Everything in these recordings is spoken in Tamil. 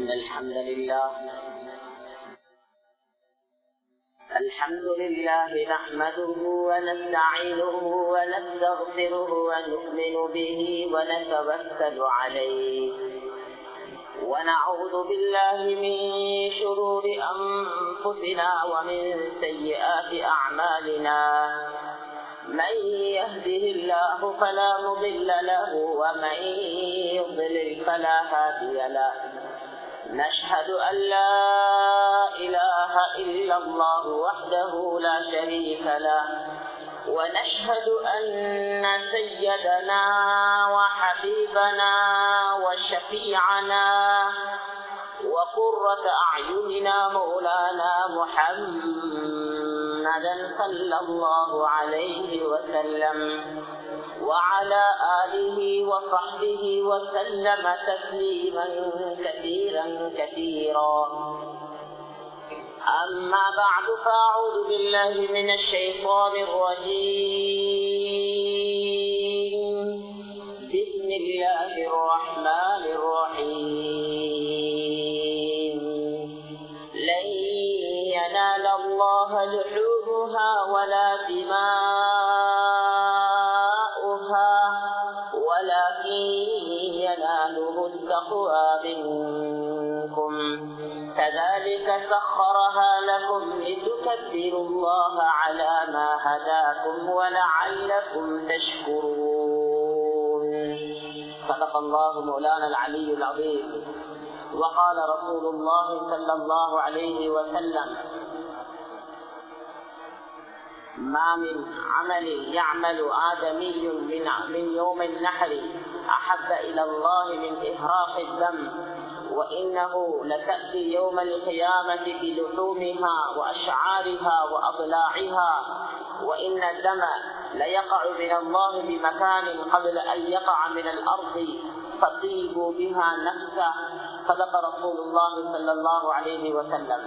إن الحمد لله الحمد لله نحمده ونستعينه ونستغفره ونؤمن به ونتوكل عليه ونعوذ بالله من شرور أنفسنا ومن سيئات أعمالنا من يهده الله فلا مضل له ومن يضلل فلا هادي له نشهد أن لا إله إلا الله وحده لا شريك له ونشهد أن سيدنا وحبيبنا وشفيعنا وقرة أعيننا مولانا محمدا صلى الله عليه وسلم وعلى آله وصحبه وسلم تسليما كثيرا كثيرا أما بعد فأعوذ بالله من الشيطان الرجيم بسم الله الرحمن الرحيم لن ينال الله لحومها ولا دماؤها ولكن يناله التقوى منكم كذلك سخرها لكم لتكبروا الله على ما هداكم ولعلكم تشكرون صدق الله مولانا العلي العظيم وقال رسول الله صلى الله عليه وسلم ما من عمل يعمل آدمي من من يوم النحر أحب إلى الله من إهراق الدم وإنه لتأتي يوم القيامة بلحومها وأشعارها وأضلاعها وإن الدم ليقع من الله بمكان قبل أن يقع من الأرض فطيبوا بها نفسه صدق رسول الله صلى الله عليه وسلم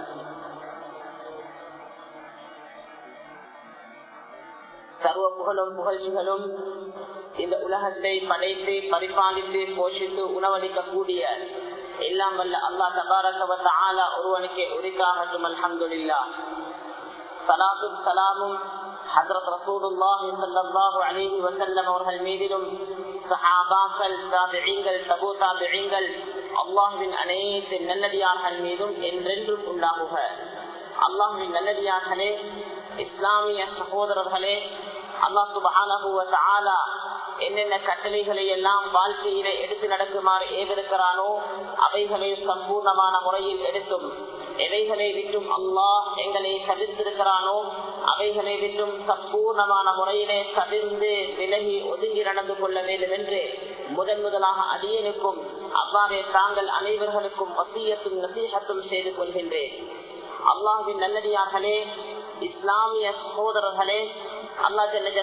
சர்வ புகழும் புகழ்ச்சிகளும் இந்த உலகத்தை படைத்து பரிபாலித்து போஷித்து உணவளிக்கக்கூடிய எல்லாம் வல்ல அல்லா தபாரகவத்த ஆலா ஒருவனுக்கு உரிக்காகட்டும் அல்ஹம்துலில்லா சலாத்தும் சலாமும் ஹசரத் ரசூலுல்லாஹி ஸல்லல்லாஹு அலைஹி வஸல்லம் அவர்கள் மீதிலும் சஹாபாக்கள் தாபிஈங்கள் தபூ தாபிஈங்கள் அல்லாஹ்வின் அனைத்து நல்லடியார்கள் மீதும் என்றென்றும் உண்டாகுக அல்லாஹ்வின் நல்லடியார்களே இஸ்லாமிய சகோதரர்களே அல்லாஹ் சுபஹானஹு என்னென்ன கட்டளைகளை எல்லாம் வாழ்க்கையில எடுத்து நடக்குமாறு ஏவிருக்கிறானோ அவைகளை சம்பூர்ணமான முறையில் எடுத்தும் எவைகளை விட்டும் அல்லாஹ் எங்களை தவிர்த்திருக்கிறானோ அவைகளை விட்டும் சம்பூர்ணமான முறையிலே தவிர்ந்து விலகி ஒதுங்கி நடந்து கொள்ள வேண்டும் என்று முதன் முதலாக அடியனுக்கும் அவ்வாறே தாங்கள் அனைவர்களுக்கும் வசியத்தும் நசீகத்தும் செய்து கொள்கின்றேன் அல்லாஹின் நல்லடியார்களே இஸ்லாமிய சகோதரர்களே அல்லா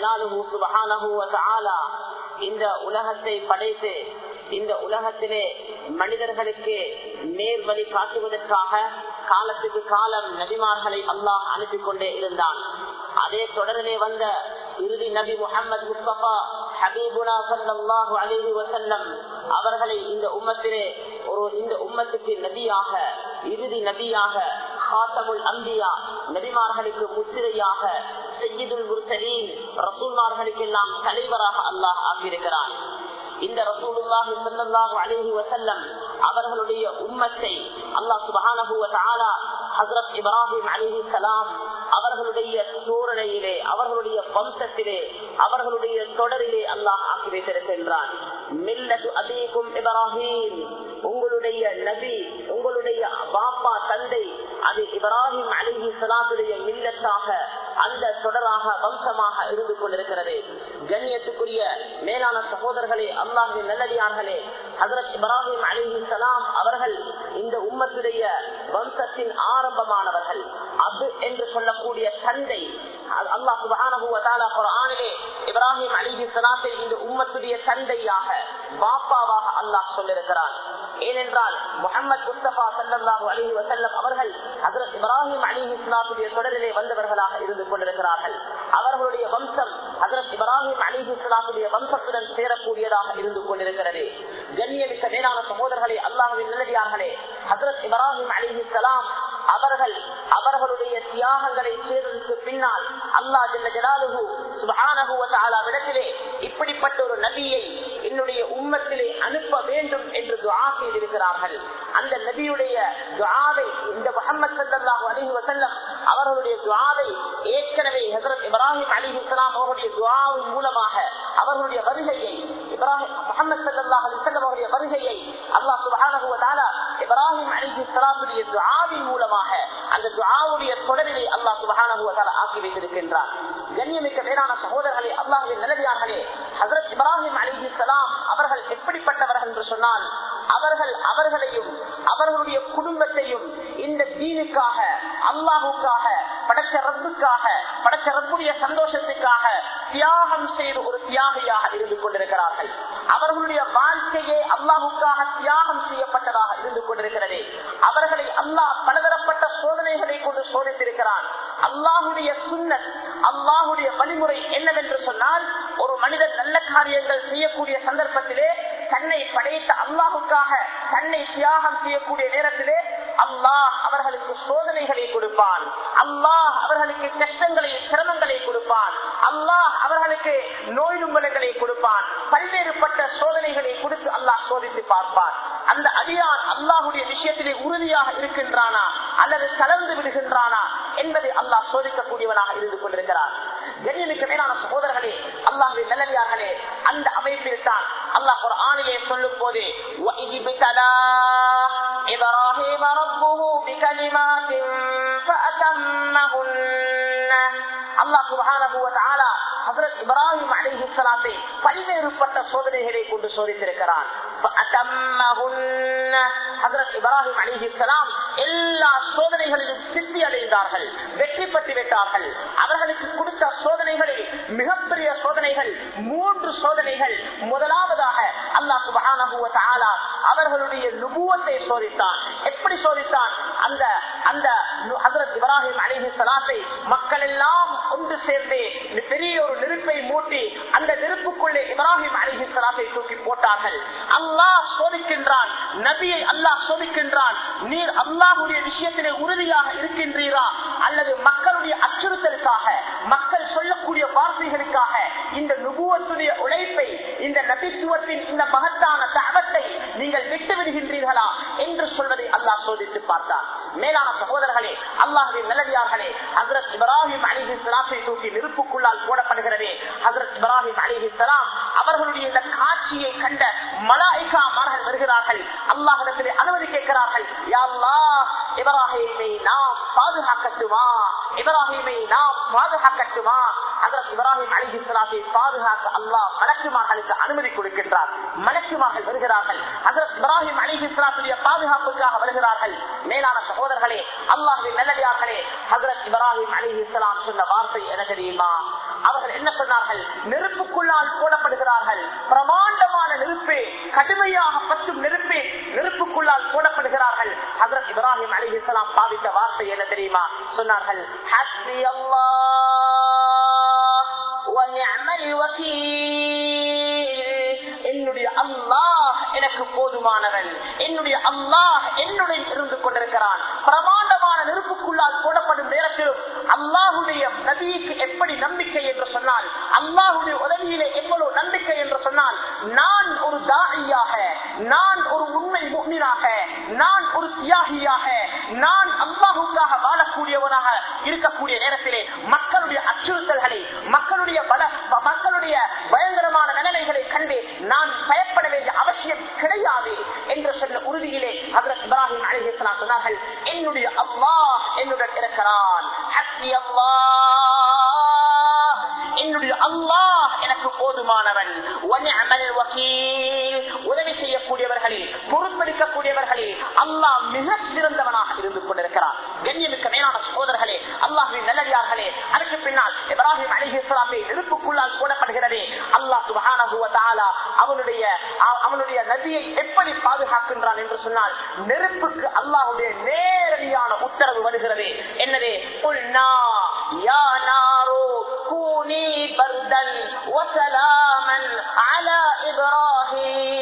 ஜல்லாலு இந்த உலகத்தை படைத்து இந்த உலகத்திலே மனிதர்களுக்கு நேர்வழி காட்டுவதற்காக காலத்துக்கு காலம் நபிமார்களை அல்லாஹ் அனுப்பி கொண்டே இருந்தான் அதே தொடரிலே வந்த இறுதி நபி முகமது முஸ்தபா ஹபீபுனா சல்லாஹு அலிஹி வசல்லம் அவர்களை இந்த உம்மத்திலே ஒரு இந்த உம்மத்துக்கு நபியாக இறுதி நபியாக ஹாத்தமுல் அம்பியா நபிமார்களுக்கு முத்திரையாக செய்யுதுல் முர்சலீன் ரசூல்மார்களுக்கெல்லாம் தலைவராக அல்லாஹ் ஆகியிருக்கிறான் இந்த ரசூலுல்லாஹி ஸல்லல்லாஹு அலைஹி வஸல்லம் அவர்களுடைய உம்மத்தை அல்லாஹ் சுப்ஹானஹு வ தஆலா ஹஜ்ரத் இப்ராஹிம் அலைஹிஸ்ஸலாம் அவர்களுடைய சூரணையிலே அவர்களுடைய வம்சத்திலே அவர்களுடைய தொடரிலே அல்லாஹ் ஆக்கி வைத்திருக்கின்றான் மில்லத்து அபீக்கும் இப்ராஹிம் உங்களுடைய நபி உங்களுடைய பாப்பா தந்தை அது இப்ராஹிம் அலிஹி சலாத்துடைய மில்லத்தாக அந்த தொடராக வம்சமாக இருந்து கொண்டிருக்கிறது கண்ணியத்துக்குரிய மேலான சகோதரர்களே அல்லாஹின் நல்லடியார்களே ஹசரத் இப்ராஹிம் அலிஹி சலாம் அவர்கள் இந்த உம்மத்துடைய வம்சத்தின் ஆரம்பமானவர்கள் அது என்று சொல்லக்கூடிய தந்தை அல்லாஹ் சுபானே இப்ராஹிம் அலிஹி சலாத்தை இந்த உம்மத்துடைய தந்தையாக பாப்பாவாக அல்லாஹ் சொல்லிருக்கிறான் ஏனென்றால் முகமது முஸ்தபா சல்லாஹூ அலி வசல்லம் அவர்கள் ஹசரத் இப்ராஹிம் அலி இஸ்லாத்துடைய தொடரிலே வந்தவர்களாக இருந்து கொண்டிருக்கிறார்கள் அவர்களுடைய வம்சம் ஹசரத் இப்ராஹிம் அலி இஸ்லாத்துடைய வம்சத்துடன் சேரக்கூடியதாக இருந்து கொண்டிருக்கிறது கண்ணியமிக்க மேலான சகோதரர்களே அல்லாஹுவின் நல்லடியார்களே ஹசரத் இப்ராஹிம் அலிஹிசலாம் அவர்கள் அவர்களுடைய தியாகங்களை செய்ததற்கு பின்னால் அல்லாஹ் ஜல்ல ஜலாலுஹு சுப்ஹானஹு வ தஆலா விடத்திலே இப்படிப்பட்ட ஒரு நபியை என்னுடைய உம்மத்திலே அனுப்ப வேண்டும் என்று துஆ செய்திருக்கிறார்கள் அந்த நபியுடைய துஆவை இந்த முஹம்மது ஸல்லல்லாஹு அலைஹி வஸல்லம் அவர்களுடைய துஆவை ஏற்கனவே ஹஜரத் இப்ராஹிம் அலிஹிஸ்ஸலாம் அவர்களுடைய துஆவின் மூலமாக அவர்களுடைய வருகையை இப்ராஹிம் முஹம்மது ஸல்லல்லாஹு அலைஹி வஸல்லம் அவருடைய வருகையை அல்லாஹ் சுப்ஹானஹு வ தஆலா இப்ராஹிம் அலிஹிஸ்ஸலாமுடைய துஆவின் மூலமாக அந்த துஆவுடைய தொடரிலே அல்லாஹ் சுப்ஹானஹு வ தஆலா ஆக்கி வைத்திருக்கின்றார் கண்ணியமிக்க மேலான சகோதரர்களே அல்லாஹுவின் நல்லடியார்களே ஹஜரத் இப்ராஹிம் அலிஹிஸ்ஸலாம் அவர்கள் எப்படிப்பட்டவர்கள் என்று சொன்னால் அவர்கள் அவர்களையும் அவர்களுடைய குடும்பத்தையும் இந்த தீனுக்காக அல்லாஹுக்காக படைச்ச ரப்புக்காக படைச்ச ரப்புடைய சந்தோஷத்துக்காக தியாகம் செய்து ஒரு தியாகியாக இருந்து கொண்டிருக்கிறார்கள் அவர்களுடைய வாழ்க்கையே அல்லாஹுக்காக தியாகம் செய்யப்பட்டதாக இருந்து கொண்டிருக்கிறது அவர்களை அல்லாஹ் பலதரப்பட்ட சோதனைகளை கொண்டு சோதித்திருக்கிறான் அல்லாஹுடைய சுண்ணத் அல்லாஹுடைய வழிமுறை என்னவென்று சொன்னால் ஒரு மனிதன் நல்ல காரியங்கள் செய்யக்கூடிய சந்தர்ப்பத்திலே தன்னை படைத்த அல்லாஹுக்காக தன்னை தியாகம் செய்யக்கூடிய நேரத்திலே அல்லாஹ் அவர்களுக்கு சோதனைகளை கொடுப்பான் அல்லாஹ் அவர்களுக்கு கஷ்டங்களை சிரமங்களை கொடுப்பான் அல்லாஹ் அவர்களுக்கு நோய் நும்பலங்களை கொடுப்பான் பல்வேறுபட்ட சோதனைகளை கொடுத்து அல்லாஹ் சோதித்து பார்ப்பான் அந்த அடியான் அல்லாஹுடைய விஷயத்திலே உறுதியாக இருக்கின்றானா அல்லது கலந்து விடுகின்றானா என்பதை அல்லாஹ் சோதிக்கக்கூடியவனாக இருந்து கொண்டிருக்கிறார் கண்ணியமிக்க மேலான சகோதரர்களே அல்லாஹுடைய நல்லடியார்களே அந்த அமைப்பில் தான் அல்லாஹ் ஒரு ஆணையை சொல்லும் போது إبراهيم ربه بكلمات فأتمهن அல்லாஹ் சுபஹானஹு வ தஆலா ஹஜ்ரத் இப்ராஹிம் அலைஹிஸ்ஸலாத்தை பல்வேறுபட்ட சோதனைகளை கொண்டு சோதித்திருக்கிறான் ஹஜ்ரத் இப்ராஹிம் அலைஹிஸ்ஸலாம் எல்லா சோதனைகளிலும் சித்தி அடைந்தார்கள் வெற்றி பெற்று விட்டார்கள் அவர்களுக்கு கொடுத்த சோதனைகளில் மிகப்பெரிய சோதனைகள் மூன்று சோதனைகள் முதலாவதாக அல்லாஹ் சுபஹானஹு வ தஆலா அவர்களுடைய நுபுவத்தை சோதித்தான் எப்படி சோதித்தான் அந்த அந்த ஹஜ்ரத் இப்ராஹிம் அலைஹிஸ்ஸலாத்தை மக்கள் எல்லாம் ஒன்று சேர்ந்து பெரிய ஒரு நெருப்பை மூட்டி அந்த நெருப்புக்குள்ளே இப்ராஹிம் அலிஹி சலாத்தை தூக்கி போட்டார்கள் அல்லாஹ் சோதிக்கின்றான் நபியை அல்லாஹ் சோதிக்கின்றான் நீர் அல்லாஹுடைய விஷயத்திலே உறுதியாக இருக்கின்றீரா அல்லது மக்களுடைய அச்சுறுத்தலுக்காக மக்கள் சொல்லக்கூடிய வார்த்தைகளுக்காக இந்த நுபுவத்துடைய உழைப்பை இந்த நபித்துவத்தின் இந்த மகத்தான தகவத்தை நீங்கள் விட்டு விடுகின்றீர்களா என்று சொல்வதை அல்லாஹ் சோதித்து பார்த்தார் மேலான சகோதரர்களே அல்லாஹுவின் நல்லடியார்களே ஹசரத் இப்ராஹிம் அலிஹி சலாத்தை தூக்கி நெருப்புக்குள்ளால் போடப்படுகிறது ஹசரத் இப்ராஹிம் அலிஹி சலாம் அவர்களுடைய இந்த காட்சியை கண்ட மலாய்கா மார்கள் வருகிறார்கள் அல்லாஹிடத்திலே அனுமதி கேட்கிறார்கள் யாழ்லா இப்ராஹிமை நாம் பாதுகாக்கட்டுமா இப்ராஹிமை நாம் பாதுகாக்கட்டுமா ஹசரத் இப்ராஹிம் அலிஹி சலாத்தை பாதுகாக்க அல்லாஹ் மலக்குமார்களுக்கு அனுமதி கொடுக்கின்றார் மலக்குமார்கள் வருகிறார்கள் ஹசரத் இப்ராஹிம் அலிஹி சலாத்துடைய பாதுகாப்புக்காக வருகிறார்கள் மேலான சகோதரர்களே அல்லாஹின் நல்லடியார்களே ஹசரத் இப்ராஹிம் அலிஹி இஸ்லாம் சொன்ன வார்த்தை என்ன தெரியுமா அவர்கள் என்ன சொன்னார்கள் நெருப்புக்குள்ளால் போடப்படுகிறார்கள் பிரமாண்டமான நெருப்பு கடுமையாக பற்றும் நெருப்பு நெருப்புக்குள்ளால் போடப்படுகிறார்கள் ஹசரத் இப்ராஹிம் அலிஹி இஸ்லாம் பாவித்த வார்த்தை என்ன தெரியுமா சொன்னார்கள் ஹஸ்பி என்னுடைய அல்லாஹ் எனக்கு போதுமானவன் என்னுடைய அல்லாஹ் என்னுடைய இருந்து கொண்டிருக்கிறான் பிரமாண்டமான நெருப்புக்குள்ளால் போடப்படும் நேரத்திலும் அல்லாஹுடைய நபிக்கு எப்படி நம்பிக்கை என்று சொன்னால் அல்லாஹுடைய உதவியிலே எவ்வளவு நம்பிக்கை என்று சொன்னால் நான் ஒரு தாயியாக நான் ஒரு உண்மை முக்மீனாக நான் ஒரு தியாகியாக நான் அல்லாஹுக்காக வாழக்கூடியவனாக இருக்கக்கூடிய நேரத்திலே மக்களுடைய அச்சுறுத்தல்களை மக்களுடைய பல மக்களுடைய பயங்கரமான நிலைமைகளை கண்டு நான் பயப்பட வேண்டிய அவசியம் கிடையாது என்று சொன்ன உறுதியிலே ஹசரத் இப்ராஹிம் அலிஹிஸ்லாம் சொன்னார்கள் என்னுடைய அல்லாஹ் என்னுடன் இருக்கிறான் ஹஸ்பி அல்லாஹ் என்னுடைய அல்லாஹ் எனக்கு போதுமானவன் வனிஅமல் வக்கீல் உதவி செய்யக்கூடியவர்களில் பொறுப்பெடுக்கக்கூடியவர்களில் அல்லாஹ் மிக சிறந்தவனாக இருந்து கொண்டிருக்கிறார் கண்ணியமிக்க மேலான சகோதரர்களே அல்லாஹின் நல்லடியார்களே அதற்கு பின்னால் இப்ராஹிம் அலிஹி இஸ்லாத்தை நெருப்புக்குள்ளால் போடப்படுகிறது அல்லாஹ் சுபஹானஹு வ தஆலா அவனுடைய அவனுடைய நதியை எப்படி பாதுகாக்கின்றான் என்று சொன்னால் நெருப்புக்கு அல்லாஹுடைய நேரடியான உத்தரவு வருகிறது என்னது குல்னா யா நாரு கூனி பர்தன் வசலாமன் அலா இப்ராஹிம்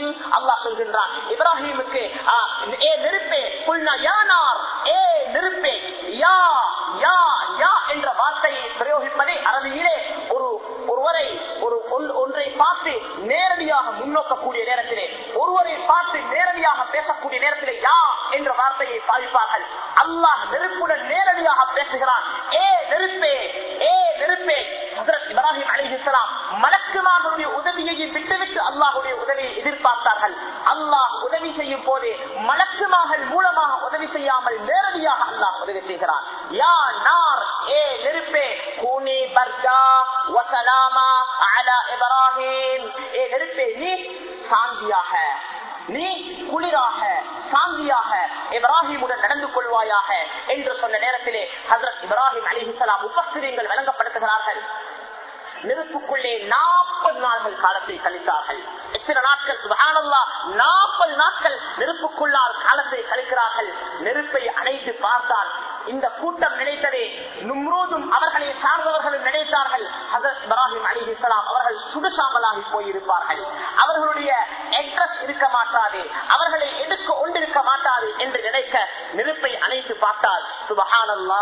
அல்லாஹ் சொல்கின்றான் இப்ராஹிமுக்கு ஆ, ஏ நெருப்பே புல்னா யானார் ஏ நெருப்பே யா யா யா என்ற வார்த்தையை பிரயோகிப்பதை அரபியிலே ஒரு ஒருவரை ஒரு ஒன்- ஒன்றை பார்த்து நேரடியாக முன்னோக்கக்கூடிய நேரத்திலே ஒருவரை பார்த்து நேரடியாக பேசக்கூடிய நேரத்திலே யா என்ற வார்த்தையை பாதிப்பார்கள் அல்லாஹ் நெருப்புடன் நேரடியாக பேசுகிறான் ஏ நெருப்பே ஏ நெருப்பே ஹஜரத் இப்ராஹிம் அலிஹிஸ்லாம் மலக்குமார்களுடைய உதவியை விட்டுவிட்டு அல்லாஹுடைய உதவியை எதிர்பார்த்தார்கள் அல்லாஹ் உதவி செய்யும் போது மலக்குமார்கள் மூலமாக உதவி செய்யாமல் நேரடியாக அல்லாஹ் உதவி செய்கிறான் யா நார் ஏ நெருப்பே கூனி பர்தா வசலாமா அலா இப்ராஹிம் ஏ நெருப்பே நீ சாந்தியாக நீ குளிராக சாந்தியாக இப்ராஹிமுடன் நடந்து கொள்வாயாக என்று சொன்ன நேரத்திலே ஹசரத் இப்ராஹிம் அலிஹிசலாம் உபஸ்திரியங்கள் வழங்கப்படுத்துகிறார்கள் நெருப்புக்குள்ளே நாற்பது நாட்கள் காலத்தை கழித்தார்கள் எத்தனை நாட்கள் சுபஹானல்லா நாற்பது நாட்கள் நெருப்புக்குள்ளார் காலத்தை கழிக்கிறார்கள் நெருப்பை அணைத்து பார்த்தால் இந்த கூட்டம் நினைத்ததே நும்ரோதும் அவர்களை சார்ந்தவர்களும் நினைத்தார்கள் ஹசரத் இப்ராஹிம் அலி இஸ்லாம் அவர்கள் சுடுசாம்பலாகி போயிருப்பார்கள் அவர்களுடைய அட்ரஸ் இருக்க மாட்டாது அவர்களை எடுக்க ஒன்றிருக்க மாட்டாது என்று நினைக்க நெருப்பை அணைத்து பார்த்தால் சுபஹானல்லா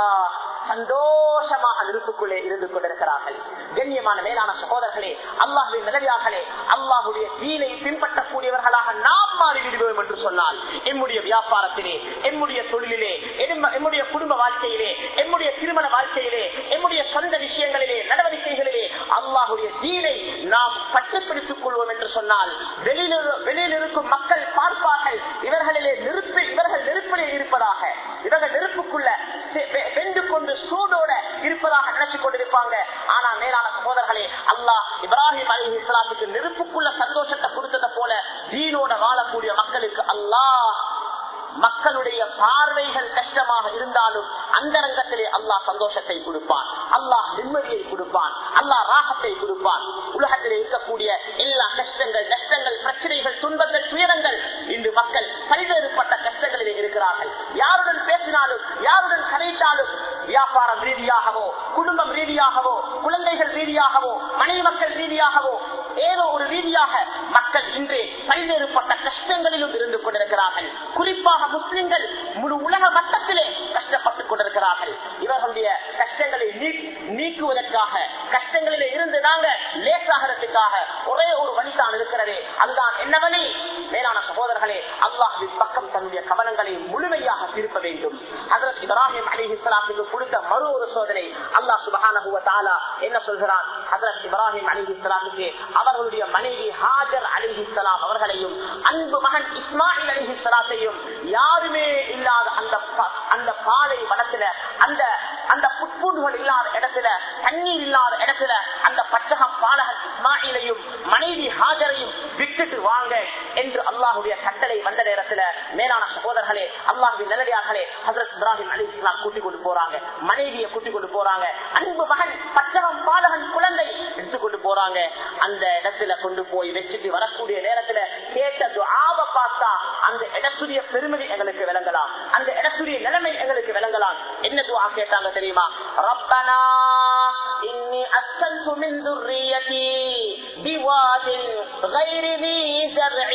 சந்தோஷமாக நெருப்புக்குள்ளே இருந்து கொண்டிருக்கிறார்கள் கண்ணியமான மேலான சகோதரர்களே அல்லாஹுடைய நிலையார்களே அல்லாஹுடைய தீனை பின்பற்றக்கூடியவர்களாக நாம் மாறிவிடுவோம் என்று சொன்னால் எம்முடைய வியாபாரத்திலே எம்முடைய தொழிலிலே எம்ம- எம்முடைய குடும்ப வாழ்க்கையிலே எம்முடைய திருமண வாழ்க்கையிலே எம்முடைய சொந்த விஷயங்களிலே நடவடிக்கைகளிலே அல்லாஹுடைய தீனை நாம் கட்டுப்பிடித்துக் கொள்வோம் என்று சொன்னால் வெளியில் இரு- வெளியில் இருக்கும் மக்கள் பார்ப்பார்கள் இவர்களிலே நெருப்பு இவர்கள் நெருப்பிலே இருப்பதாக இவர்கள் நெருப்புக்குள்ள செ- வெ- வெந்து கொண்டு சூடோட இருப்பதாக நினைச்சு கொண்டிருப்பாங்க ஆனா மேலான சகோதரர்களே அல்லாஹ் இப்ராஹிம் அலி இஸ்லாமுக்கு நெருப்புக்குள்ள சந்தோஷத்தை கொடுத்ததை போல தீனோட வாழக்கூடிய மக்களுக்கு அல்லாஹ் மக்களுடைய பார்வைகள் கஷ்டமாக இருந்தாலும் அந்த ரங்கத்திலே அல்லாஹ் சந்தோஷத்தை கொடுப்பான் அல்லாஹ் நிம்மதியை கொடுப்பான் அல்லாஹ் ராகத்தை கொடுப்பான் உலகத்திலே இருக்கக்கூடிய எல்லா கஷ்டங்கள் நஷ்டங்கள் பிரச்சனைகள் துன்பங்கள் துயரங்கள் இன்று மக்கள் பல்வேறுபட்ட கஷ்டங்களிலே இருக்கிறார்கள் யாருடன் பேசினாலும் யாருடன் கதைத்தாலும் வியாபாரம் ரீதியாகவோ குடும்பம் ரீதியாகவோ குழந்தைகள் ரீதியாகவோ மனைவி மக்கள் ரீதியாகவோ ஏதோ ஒரு ரீதியாக மக்கள் இன்று பல்வேறுபட்ட கஷ்டங்களிலும் இருந்து கொண்டிருக்கிறார்கள் குறிப்பாக முஸ்லிம்கள் முழு உலக மட்டத்திலே கஷ்டப்பட்டுக் கொண்டிருக்கிறார்கள் இவர்களுடைய கஷ்டங்களை நீ- நீக்குவதற்காக கஷ்டங்களிலே இருந்து நாங்க லேசாகிறதுக்காக ஒரே ஒரு வழிதான் இருக்கிறது அதுதான் என்ன வழி மேலான சகோதரர்களே அல்லாஹின் பக்கம் தன்னுடைய கவனங்களை முழுமையாக திருப்ப வேண்டும் ஹசரத் இப்ராஹிம் அலி இஸ்லாத்துக்கு கொடுத்த மறு ஒரு சோதனை அல்லாஹ் சுபஹானஹு வ தஆலா என்ன சொல்கிறான் ஹசரத் இப்ராஹிம் அலி இஸ்லாத்துக்கு அவர்களுடைய மனைவி ஹாஜர் அலி இஸ்லாம் அவர்களையும் அன்பு மகன் இஸ்மாயில் அலி இஸ்லாத்தையும் யாருமே இல்லாத அந்த ப- அந்த பாலை வனத்துல அந்த அந்த புட்பூண்டுகள் இல்லாத இடத்துல தண்ணீர் இல்லாத இடத்துல அந்த பச்சகம் பாலகன் இஸ்மாயிலையும் மனைவி ஹாஜரையும் விட்டுட்டு வாங்க என்று அல்லாஹுடைய கட்டளை வந்த நேரத்துல மேலான சகோதரர்களே அல்லாஹுவின் நல்லடியார்களே ஹசரத் இப்ராஹிம் அலி இஸ்லாம் கூட்டிக் கொண்டு போறாங்க மனைவியை கூட்டிக் கொண்டு போறாங்க அன்பு மகன் பச்சகம் பாலகன் குழந்தை எடுத்து கொண்டு போறாங்க அந்த இடத்துல கொண்டு போய் வச்சுட்டு வரக்கூடிய நேரத்துல கேட்ட துஆவை பார்த்தா அந்த இடத்துடைய பெருமதி எங்களுக்கு விளங்கலாம் அந்த இடத்துடைய நிலைமை எங்களுக்கு விளங்கலாம் என்ன துஆ கேட்டாங்க தெரியுமா ரப்பனா இன்னி அஸ்கன்து மின் ذريتي بواد غير ذي زرع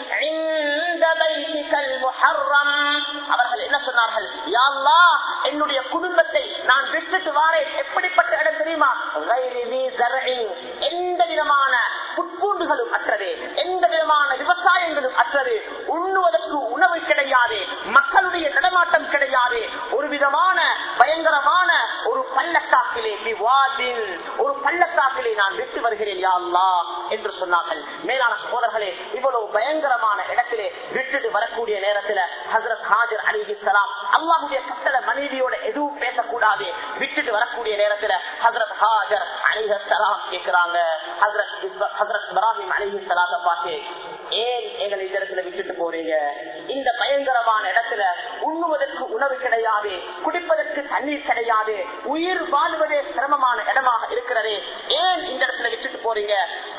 عند بيتك المحرم அவர்கள் என்ன சொன்னார்கள் யா அல்லாஹ் என்னுடைய குடும்பத்தை நான் விட்டுட்டு வாரேன் எப்படிப்பட்ட இடம் தெரியுமா غير ذي زرع எந்த விதமான புட்பூண்டுகளும் அற்றது எந்த விதமான விவசாயங்களும் அற்றது உண்ணுவதற்கு உணவு கிடையாது மக்களுடைய நடமாட்டம் கிடையாது ஒரு விதமான பயங்கரமான ஒரு பள்ளத்தாக்கிலே விவாதில் ஒரு பள்ளத்தாக்கிலே நான் விட்டு வருகிறேன் யா அல்லாஹ் என்று சொன்னார்கள் மேலான சகோதரர்களே இவ்வளவு பயங்கரமான இடத்திலே விட்டுட்டு வரக்கூடிய நேரத்துல ஹசரத் ஹாஜர் அலிஹிஸ்லாம் அல்லாஹுடைய கட்டளை மனைவியோட எதுவும் பேசக்கூடாது விட்டுட்டு வரக்கூடிய நேரத்துல ஹசரத் ஹாஜர் அலிஹலாம் கேட்கிறாங்க ஹசரத் இஸ்ர- ஹசரத் இப்ராஹிம் அலிஹிஸ்லாத்தை பார்த்து ஏன் எங்களை இந்த இடத்துல விட்டுட்டு போறீங்க இந்த பயங்கரமான இடத்துல உண்ணுவதற்கு உணவு கிடையாது குடிப்பதற்கு தண்ணீர் கிடையாது உயிர் வாழ்வதே சிரமமான இடமாக இருக்கிறது ஏன் இந்த இடத்துல விட்டுட்டு போறீங்க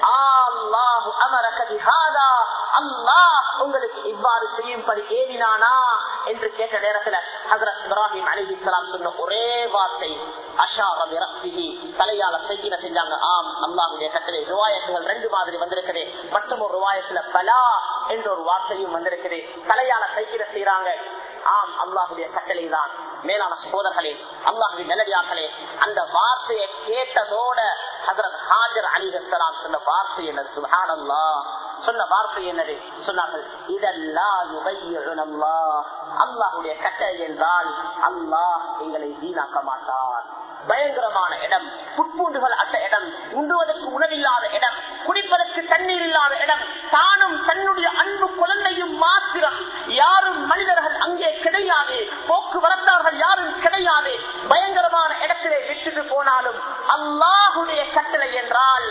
அல்லாஹு அமரக பிஹாதா. அல்லாஹ் உங்களுக்கு இவ்வாறு செய்யும்படி ஏவினானா என்று கேட்ட நேரத்துல ஹசரத் இப்ராஹிம் அலிஹிஸ்லாம் சொன்ன ஒரே வார்த்தை அஷார விரக்திஹி தலையால செய்கின செஞ்சாங்க ஆம் அல்லாஹுடைய கட்டளை ருவாயத்துகள் ரெண்டு மாதிரி வந்திருக்கிறே மற்றும் ஒரு ருவாயத்துல பலா என்ற ஒரு வார்த்தையும் வந்திருக்குது தலையால கைக்கிற செய்யறாங்க ஆம் அல்லாஹுடைய கட்டளை தான் மேலான சகோதரர்களே அல்லாஹுவின் நல்லடியார்களே அந்த வார்த்தையை கேட்டதோட ஹசரத் ஹாஜர் அலிஹலாம் சொன்ன வார்த்தை என்னது சுஹான் அல்லா சொன்ன வார்த்தை என்னது சொன்னார்கள் இதெல்லாம் அல்லாஹுடைய கட்டளை என்றால் அல்லாஹ் எங்களை வீணாக்க மாட்டான் பயங்கரமான இடம் புட்பூண்டுகள் அட்ட இடம் உண்டுவதற்கு உணவில்லாத இடம் குடிப்பதற்கு தண்ணீர் இல்லாத இடம் தானும் தன்னுடைய அன்பு குழந்தையும் மாத்திரம் யாரும் மனிதர்கள் அங்கே கிடையாது போக்குவரத்தார்கள் யாரும் கிடையாது பயங்கரமான இடத்திலே விட்டுட்டு போனாலும் அல்லாஹுடைய கட்டளை என்றால்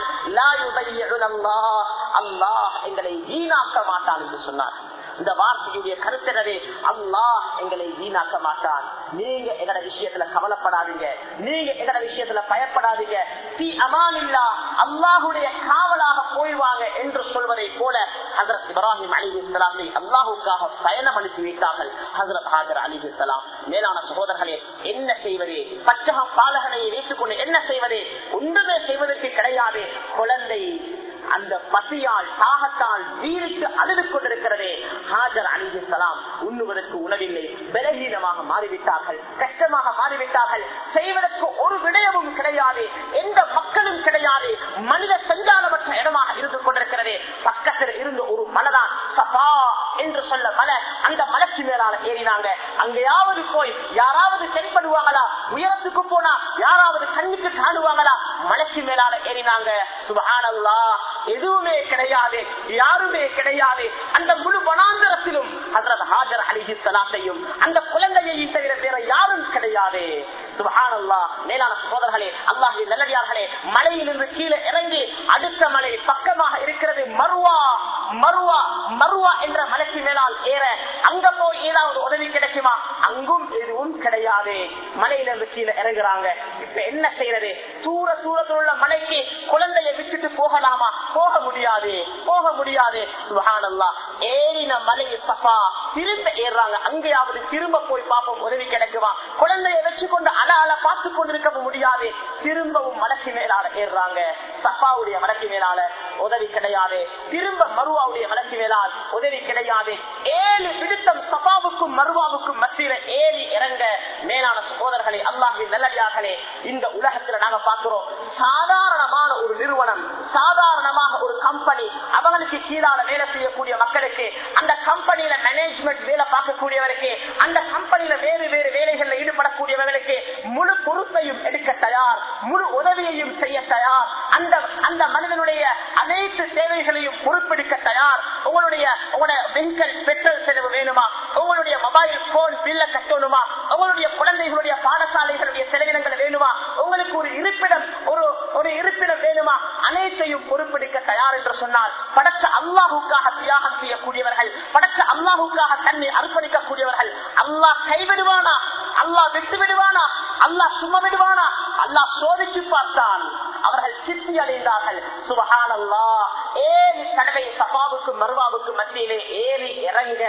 அல்லாஹ் எங்களை வீணாக்க மாட்டான் என்று சொன்னார் இந்த வார்த்தையுடைய கருத்தினரே அல்லாஹ் எங்களை வீணாக்க மாட்டான் நீங்க எங்கட விஷயத்துல கவலைப்படாதீங்க நீங்க எங்கட விஷயத்துல பயப்படாதீங்க தீ அமானில்லா அல்லாஹுடைய காவலாக போய்வாங்க என்று சொல்வதை போல ஹசரத் இப்ராஹிம் அலி இஸ்லாமை அல்லாஹுக்காக பயணம் அனுப்பி வைத்தார்கள் ஹசரத் ஹாஜர் அலி இஸ்லாம் மேலான சகோதரர்களே என்ன செய்வது பச்சகம் பாலகனை வைத்துக் கொண்டு என்ன செய்வது ஒன்றுமே செய்வதற்கு கிடையாது குழந்தை அந்த பசியால் தாகத்தால் வீருக்கு அழுது கொண்டிருக்கிறதே ஹாஜர் அலிஹலாம் உண்ணுவதற்கு உணவில்லை பலகீனமாக மாறிவிட்டார்கள் கஷ்டமாக மாறிவிட்டார்கள் செய்வதற்கு ஒரு விடயமும் கிடையாது எந்த மக்களும் கிடையாது மனித சஞ்சாரமற்ற இடமாக இருந்து கொண்டிருக்கிறதே பக்கத்தில் இருந்து ஒரு மலைதான் சபா என்று சொல்ல மலை அந்த மலைக்கு மேலால ஏறினாங்க அங்கேயாவது போய் யாராவது சரிப்படுவாங்களா உயரத்துக்கு போனா யாராவது கண்ணுக்கு காணுவாங்களா மலைக்கு மேலால ஏறினாங்க சுபஹானல்லா எதுவுமே கிடையாது யாருமே கிடையாது அந்த முழு வனாந்தரத்திலும் ஹசரத் ஹாஜர் அலிஹி சலாத்தையும் அந்த குழந்தையையும் தவிர வேற யாரும் கிடையாது சுபஹானல்லா மேலான சகோதரர்களே அல்லாஹி நல்லடியார்களே மலையிலிருந்து கீழே இறங்கி அடுத்த மலை பக்கமாக இருக்கிறது மருவா மருவா மருவா என்ற மலைக்கு மேலால் ஏற அங்க போய் ஏதாவது உதவி கிடைக்குமா அங்கும் எதுவும் கிடையாது மலையிலிருந்து கீழே இறங்குறாங்க இப்ப என்ன செய்யறது தூர தூரத்தில் உள்ள மலைக்கு குழந்தைய விட்டுட்டு போகலாமா போக முடியாது போக முடியாது சுபஹானல்லா ஏறின மலை சஃபா திரும்ப ஏறுறாங்க அங்கேயாவது திரும்ப போய் பார்ப்போம் உதவி கிடைக்குமா குழந்தைய வச்சு கொண்டு அல அல பார்த்து கொண்டிருக்க முடியாது திரும்பவும் மலைக்கு மேலால ஏறுறாங்க சஃபாவுடைய மலைக்கு மேலால உதவி கிடையாது திரும்ப மருவாவுடைய மலைக்கு மேலால் உதவி கிடையாது ஏழு விடுத்தம் சஃபாவுக்கும் மருவாவுக்கும் மத்தியில ஏறி இறங்க மேலான சகோதரர்களே அல்லாஹின் நல்லடியார்களே இந்த உலகத்துல நாங்க பார்க்கிறோம் சாதாரணமான ஒரு நிறுவனம் சாதாரணமாக ஒரு கம்பெனி அவங்களுக்கு கீழால வேலை செய்யக்கூடிய மக்களுக்கு அந்த கம்பெனியில மேனேஜ்மெண்ட் வேலை பார்க்கக்கூடியவருக்கு அந்த கம்பெனியில வேறு வேறு வேலைகளில் ஈடுபடக்கூடியவர்களுக்கு முழு பொறுப்பையும் எடுக்க தயார் முழு உதவியையும் செய்ய தயார் அந்த அந்த மனிதனுடைய அனைத்து தேவைகளையும் பொறுப்பெடுக்க தயார் உங்களுடைய உங்களுடைய வெஹிக்கல் பெட்ரோல் செலவு வேணுமா உங்களுடைய மொபைல் போன் பில்ல கட்டணுமா உங்களுடைய குழந்தைகளுடைய பாடசாலைகளுடைய செலவினங்கள் வேணுமா உங்களுக்கு ஒரு இருப்பிடம் ஒரு ஒரு இருப்பிடம் வேணுமா அனைத்தையும் பொறுப்பெடுக்க தயார் என்று சொன்னால் படைச்ச அல்லாஹுக்காக தியாகம் செய்யக்கூடியவர்கள் படைச்ச அல்லாஹுக்காக தன்னை அர்ப்பணிக்கக்கூடியவர்கள் அல்லாஹ் கைவிடுவானா அல்லாஹ் விட்டு விடுவானா அல்லாஹ் சும்மா விடுவானா அல்லாஹ் சோதிச்சு பார்த்தான் அவர்கள் சித்தி அடைந்தார்கள் சுபஹான் அல்லா ஏறி தடவை சபாவுக்கும் மருவாவுக்கும் மத்தியிலே ஏறி இறங்க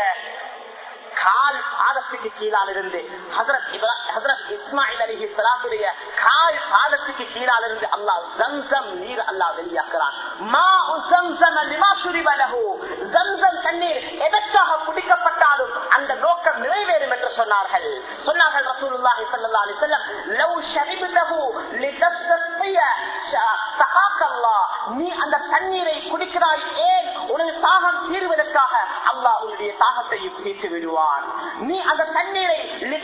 கால் பாதத்துக்கு கீழால் இருந்து ஹசரத் ஹசரத் இஸ்மாயில் அலி சலாத்துடைய கால் பாதத்துக்கு கீழால் இருந்து அல்லாஹ் ஜம்சம் நீர் அல்லாஹ் வெளியாக்குறான் மா ஜம்சம் லிமா சுரிபலஹு ஜம்சம் தண்ணீர் எதற்காக குடிக்கப்பட்டாலும் அந்த நோக்கம் நிறைவேறும் என்று சொன்னார்கள் சொன்னார்கள் ரசூலுல்லாஹி ஸல்லல்லாஹு அலைஹி வஸல்லம் லவ் ஷரிபதஹு லிதஸ்திய சகாக்கல்லாஹ் நீ அந்த தண்ணீரை குடிக்கிறாய் ஏன் உனது தாகம் தீர்வதற்காக அல்லாஹ் உன்னுடைய தாகத்தையும் தீர்த்து விடுவான் நீ அந்த தண்ணீரை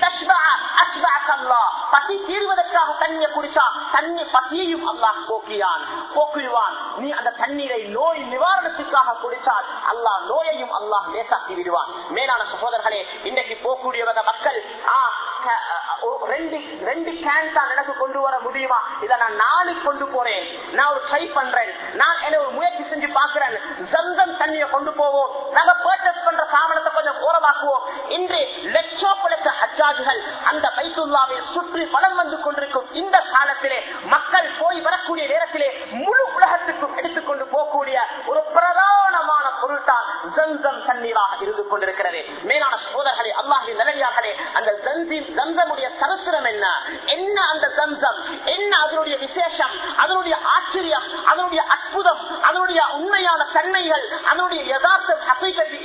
பசி தீர்வதற்காக தண்ணியை குடிச்சா தண்ணி பசியையும் அல்லாஹ் போக்கியான் போக்குவான் நீ அந்த தண்ணீரை நோய் நிவாரணத்துக்காக குடிச்சால் அல்லாஹ் நோயையும் அல்லாஹ் லேசாக்கி விடுவான் மேலான சகோதரர்களே இன்னைக்கு போகக்கூடியவங்க மக்கள் ரெண்டு ரெண்டு கேன் தான் எனக்கு கொண்டு வர முடியுமா இதை நான் நாளைக்கு கொண்டு போறேன் நான் ஒரு ட்ரை பண்றேன் நான் என்ன ஒரு முயற்சி செஞ்சு பாக்குறேன் ஜம்சம் தண்ணியை கொண்டு போவோம் நாங்க பர்ச்சேஸ் பண்ற சாமனத்தை கொஞ்சம் ஓரமாக்குவோம் இன்று லட்சோப்பலட்ச ஹஜ்ஜாஜுகள் அந்த பைத்துல்லாவை சுற்றி பலம் வந்து கொண்டிருக்கும் இந்த காலத்திலே மக்கள் போய் வரக்கூடிய நேரத்திலே முழு உலகத்துக்கும் எடுத்துக்கொண்டு போகக்கூடிய ஒரு பிரதானமான பொருள் தான் ஜம்சம் தண்ணீராக இருந்து கொண்டிருக்கிறது மேலான சோதர்களே அல்லாஹின் நிலையார்களே அந்த ஜம்சமுடைய சரித்திரம் என்ன என்ன அந்த ஜம்சம் என்ன அதனுடைய விசேஷம் அதனுடைய ஆச்சரியம் அதனுடைய அற்புதம் அதனுடைய உண்மையான தன்மைகள் அதனுடைய யதார்த்த ஹசைகத்து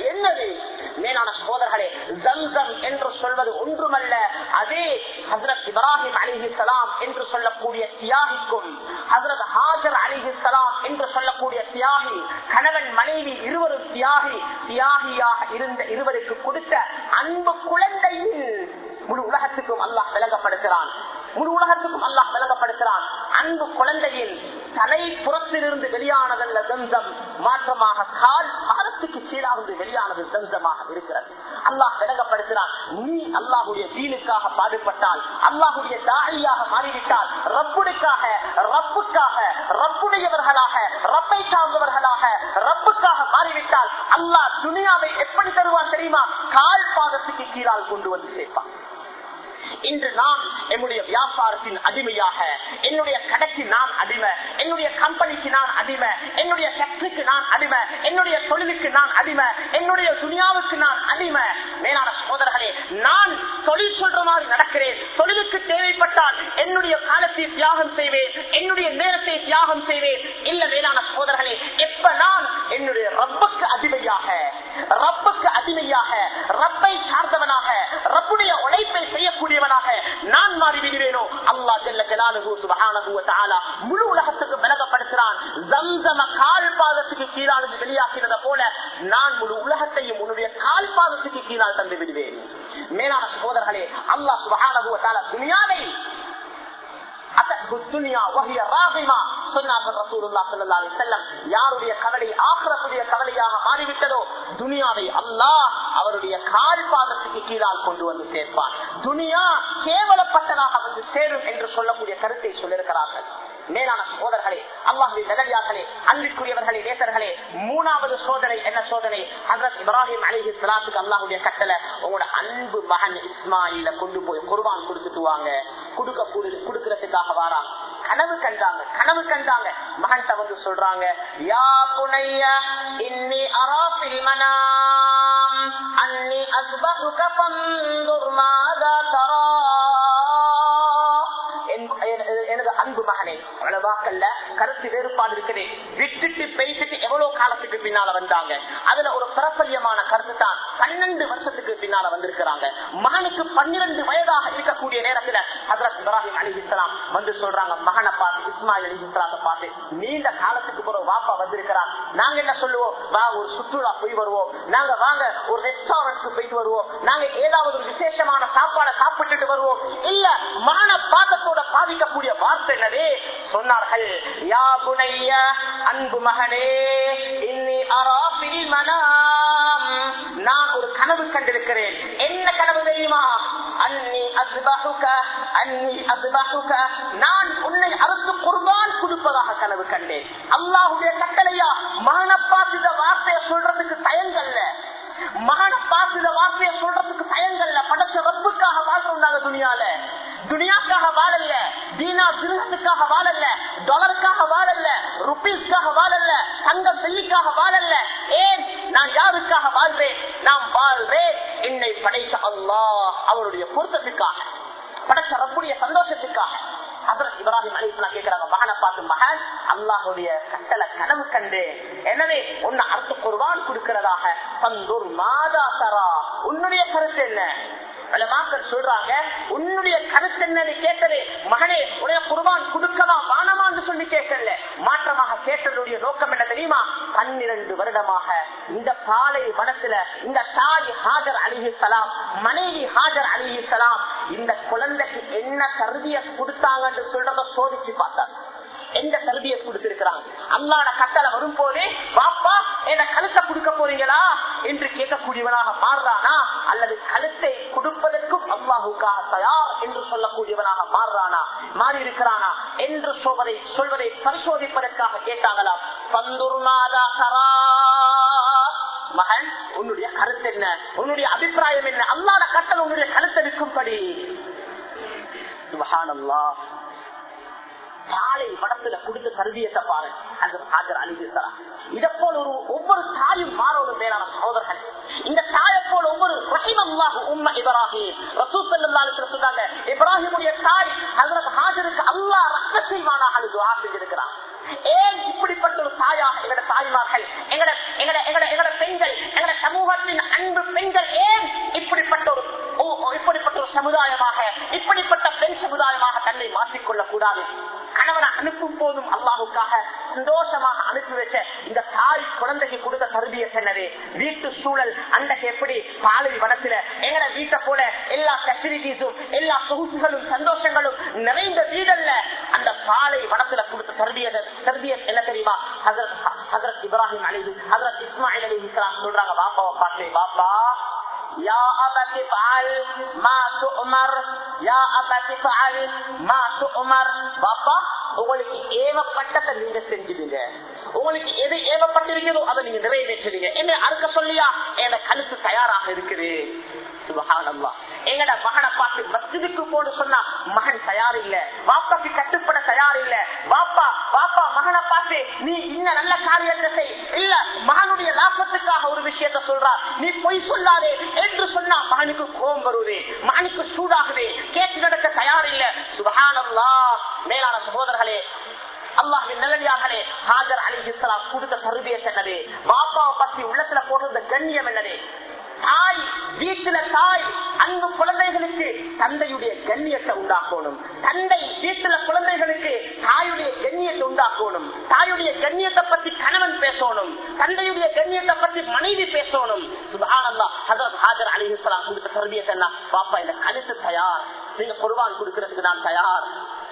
என்பது ஒன்றுமல்ல அதே ஹசரத் இப்ராஹிம் அலிஹிசலாம் என்று சொல்லக்கூடிய தியாகிக்கும் ஹசரத் ஹாஜர் அலிஹிசலாம் என்று சொல்லக்கூடிய தியாகி கணவன் மனைவி இருவரும் தியாகி தியாகியாக இருந்த இருவருக்கு கொடுத்த அன்பு குழந்தையின் முழு உலகத்துக்கும் அல்லாஹ் விளங்கப்படுத்துகிறான் முழு உலகத்துக்கும் அல்லாஹ் விளங்கப்படுத்துகிறான் அன்பு குழந்தையின் தலை புறத்திலிருந்து வெளியானதல்ல தந்தம் மாற்றமாக கால் பாதத்துக்கு கீழாவது வெளியானது தந்தமாக இருக்கிறது அல்லாஹ் விளங்கப்படுத்துகிறான் நீ அல்லாஹுடைய தீனுக்காக பாடுபட்டால் அல்லாஹுடைய தாயாக மாறிவிட்டால் ரப்புடுக்காக ரப்புக்காக ரப்புடையவர்களாக ரப்பை சார்ந்தவர்களாக ரப்புக்காக மாறிவிட்டால் அல்லாஹ் துனியாவை எப்படி தருவான் தெரியுமா கால் பாதத்துக்கு கீழால் கொண்டு வந்து சேர்ப்பான் இன்று நாம் என்னுடைய வியாபாரத்தின் அடிமையாக என்னுடைய கடைக்கு நான் அடிமை என்னுடைய கம்பெனிக்கு நான் அடிமை என்னுடைய ஃபேக்டரிக்கு நான் அடிமை என்னுடைய தொழிலுக்கு நான் அடிமை என்னுடைய துணியாவுக்கு நான் அடிமை மேலான சகோதரர்களே நான் தொழில் சொல்ற மாதிரி நடக்கிறேன் தொழிலுக்கு தேவைப்பட்டால் என்னுடைய காலத்தை தியாகம் செய்வேன் என்னுடைய நேரத்தை தியாகம் செய்வேன் இல்ல மேலான சகோதரர்களே எப்ப நான் என்னுடைய ரப்புக்கு அடிமையாக ரப்புக்கு அடிமையாக ரப்பை சார்ந்தவனாக ரப்புடைய உழைப்பை செய்யக்கூடியவனாக நான் மாறிவிடுவேனோ அல்லா ஜல்ல ஜலாலுஹு சுப்ஹானஹு வ தஆலா முழு உலகத்துக்கு விலகப்படுத்துறான் ஜம்சம கால் பாதத்துக்கு கீழானது வெளியாக்கினத போல நான் முழு உலகத்தையும் உன்னுடைய கால் பாதத்துக்கு கீழால் தந்து விடுவேன் மேலான சகோதரர்களே அல்லாஹ் சுப்ஹானஹு வ தஆலா துனியாவை யாருடைய கவலை ஆக்கிரத்துடைய கவலையாக மாறிவிட்டதோ துனியாவை அல்லாஹ் அவருடைய கால் பாதத்துக்கு கீழால் கொண்டு வந்து சேர்ப்பான் துனியா கேவலப்பட்டதாக வந்து சேரும் என்று சொல்லக்கூடிய கருத்தை சொல்லியிருக்கிறார்கள் மேலான சோதர்களே அல்லாஹுடைய நகரியார்களே அன்பிற்குரியவர்களே நேசர்களே மூணாவது சோதனை என்ன சோதனை ஹசரத் இப்ராஹிம் அலிஹி சலாத்துக்கு அல்லாஹுடைய கட்டளை உங்களோட அன்பு மகன் இஸ்மாயில கொண்டு போய் குர்பான் கொடுத்துட்டு வாங்க கொடுக்க கொடுக்கறதுக்காக வாரா கனவு கண்டாங்க கனவு கண்டாங்க மகன்கிட்ட வந்து சொல்றாங்க யா புனைய இன்னி அராபில் மனாம் அன்னி அஸ்பகுக பந்துர் மாதா தரா எனது அன்பு மகனே அவ்வளவாக்கல்ல கருத்து வேறுபாடு இருக்குது விட்டுட்டு பேசிட்டு எவ்வளவு காலத்துக்கு பின்னால வந்தாங்க அதுல ஒரு பிரபல்யமான கருத்து தான் பன்னெண்டு வருஷத்துக்கு பின்னால வந்திருக்கிறாங்க மகனுக்கு பன்னிரண்டு வயதாக இருக்கக்கூடிய நேரத்துல ஹசரத் இப்ராஹிம் அலி இஸ்லாம் வந்து சொல்றாங்க மகனை பார்த்து இஸ்மாயில் அலி இஸ்லாத்தை பார்த்து நீண்ட காலத்துக்கு பிறகு வாப்பா வந்திருக்கிறான் நாங்க என்ன சொல்லுவோம் வா ஒரு சுற்றுலா போய் வருவோம் நாங்க வாங்க ஒரு ரெஸ்டாரண்ட்க்கு போயிட்டு வருவோம் நாங்க ஏதாவது ஒரு விசேஷமான சாப்பாடை சாப்பிட்டுட்டு வருவோம் இல்ல மகனை பாத்தத்தோட பாதிக்கக்கூடிய வார்த்தை என்னவே சொன்னார்கள் யா புனைய அன்பு மகனே இன்னி அராபில் மனாம் நான் ஒரு கனவு கண்டிருக்கிறேன் என்ன கனவு தெரியுமா அன்னி அஸ்பஹுக அன்னி அஸ்பஹுக நான் உன்னை அறுத்து குர்பான் கொடுப்பதாக கனவு கண்டேன் அல்லாஹுடைய கட்டளையா மகனை பார்த்து இந்த வார்த்தையை சொல்றதுக்கு தயங்கல்ல மகனை பார்த்து இந்த வார்த்தையை சொல்றதுக்கு தயங்கல்ல படைச்ச ரப்புக்காக வாழ்றோம் நாங்க துணியால துனியாக்காக வாழல தீனா திருகத்துக்காக வாழல டாலருக்காக வாழல ருபீஸ்க்காக வாழல தங்க வெள்ளிக்காக வாழல ஏன் நான் யாருக்காக வாழ்றேன் நான் வாழ்றேன் என்னை படைத்த அல்லாஹ் அவருடைய பொருத்தத்துக்காக படைச்ச ரப்புடைய சந்தோஷத்துக்காக ஹசரத் இப்ராஹிம் அலிஸ்லாம் கேட்கிறாங்க மகனை பார்த்து மகன் அல்லாஹுடைய கட்டளை கனவு கண்டு எனவே உன்னை அர்த்த குர்பான் கொடுக்கிறதாக பந்தூர் மாதா தரா உன்னுடைய கருத்து என்ன மக்கள் சொல்றாங்க உன்னுடைய கருத்து என்னன்னு கேட்டது மகனே உடைய குர்பான் கொடுக்கவா வானமான்னு சொல்லி கேட்கல மாற்றமாக கேட்டதுடைய நோக்கம் என்ன தெரியுமா பன்னிரண்டு வருடமாக இந்த பாலை வனத்துல இந்த தாய் ஹாஜர் அலிஹி சலாம் மனைவி ஹாஜர் அலிஹி சலாம் இந்த குழந்தைக்கு என்ன கருதிய கொடுத்தாங்கன்னு சொல்றத சோதிச்சு பார்த்தாங்க எந்த தருவியை கொடுத்திருக்கிறாங்க அல்லாட கட்டளை வரும் போதே பாப்பா என்ன கழுத்தை கொடுக்க போறீங்களா என்று கேட்கக்கூடியவனாக மாறுறானா அல்லது கழுத்தை கொடுப்பதற்கும் அல்லாஹுக்காக தயார் என்று சொல்லக்கூடியவனாக மாறுறானா மாறி இருக்கிறானா என்று சொல்வதை சொல்வதை பரிசோதிப்பதற்காக கேட்டாங்களா பந்துர்நாதா கரா மகன் உன்னுடைய கருத்து என்ன உன்னுடைய அபிப்பிராயம் என்ன அல்லாத கட்டளை உன்னுடைய கருத்தெடுக்கும்படி சுபஹானல்லா தாலை வடத்துல கொடுத்த கருதியத்தை பாரு அந்த ஹாஜர் அழிவிருக்கிறார் இதை போல ஒரு ஒவ்வொரு தாயும் மாறோடு மேலான சகோதரர்கள் இந்த தாயை போல ஒவ்வொரு ரஹிமல்லாஹு உம்ம இப்ராஹிம் ரசூல் ஸல்லல்லாஹு அலைஹி வஸல்லம் சொன்னாங்க இப்ராஹிமுடைய தாய் ஹஜ்ரத் ஹாஜருக்கு அல்லாஹ் ரஹ்மத் செய்வானாக என்று துஆ செஞ்சிருக்கிறார் ஏன் இப்படிப்பட்ட ஒரு தாயாக எங்கட தாய்மார்கள் எங்கட எங்கட எங்கட எங்கட பெண்கள் எங்கட சமூகத்தின் அன்பு பெண்கள் ஏன் இப்படிப்பட்ட ஒரு இப்படிப்பட்ட சமுதாயமாக இப்படிப்பட்ட பெண் சமுதாயமாக தன்னை மாற்றிக்கொள்ளக் கூடாது கணவனை அனுப்பும் போதும் அல்லாவுக்காக சந்தோஷமாக அனுப்பி வச்ச இந்த தாய் குழந்தைக்கு கொடுத்த தருவிய சென்னது வீட்டு சூழல் அன்றைக்கு எப்படி பாலை வனத்துல எங்களை வீட்டை போல எல்லா பெசிலிட்டிஸும் எல்லா சொகுசுகளும் சந்தோஷங்களும் நிறைந்த வீடல்ல அந்த பாலை வனத்துல கொடுத்த தருவிய தருவிய என்ன தெரியுமா ஹசரத் ஹசரத் இப்ராஹிம் அலி ஹசரத் இஸ்மாயில் அலி இஸ்லாம் சொல்றாங்க பாப்பாவை பார்த்து பாப்பா يا أبت افعل ما تؤمر يا أبت افعل ما تؤمر பாப்பா உங்களுக்கு ஏவப்பட்டதை நீங்க செஞ்சுடுங்க உங்களுக்கு எது ஏவப்பட்டிருக்கிறதோ அதை நீங்க நிறைவேற்றுறீங்க என்ன அறுக்க சொல்லியா என கழுத்து தயாராக இருக்குது சுபஹானல்லாஹ் எங்கட மகனை பார்த்து மஸ்ஜிதுக்கு போடு சொன்னா மகன் தயார் இல்ல பாப்பாக்கு கட்டுப்பட தயார் இல்ல பாப்பா பாப்பா மகனை பார்த்து நீ இன்ன நல்ல காரியத்தை செய் இல்ல மகனுடைய லாபத்துக்காக ஒரு விஷயத்த சொல்றா நீ பொய் சொல்லாதே என்று சொன்னா மகனுக்கு கோபம் வருது மகனுக்கு சூடாகுது கேட்டு நடக்க தயார் இல்ல சுபஹானல்லா மேலான சகோதரர்களே அல்லாஹின் நல்லடியார்களே ஹாஜர் அலி இஸ்லாம் கொடுத்த தருவிய என்னது பாப்பாவை பத்தி உள்ளத்துல போடுற கண்ணியம் என்னது தாய் வீட்டுல தாய் அன்பு குழந்தைகளுக்கு தந்தையுடைய கண்ணியத்தை உண்டாக்கணும் தந்தை வீட்டுல குழந்தைகளுக்கு தாயுடைய கண்ணியத்தை உண்டாக்கணும் தாயுடைய கண்ணியத்தை பத்தி கணவன் பேசணும் தந்தையுடைய கண்ணியத்தை பத்தி மனைவி பேசணும் சுபானந்தா ஹசரத் ஹாஜர் அலி இஸ்லாம் கொடுத்த தருவியத்தை என்ன பாப்பா இந்த கழுத்து தயார் நீங்க குர்பான் கொடுக்கறதுக்கு நான் தயார்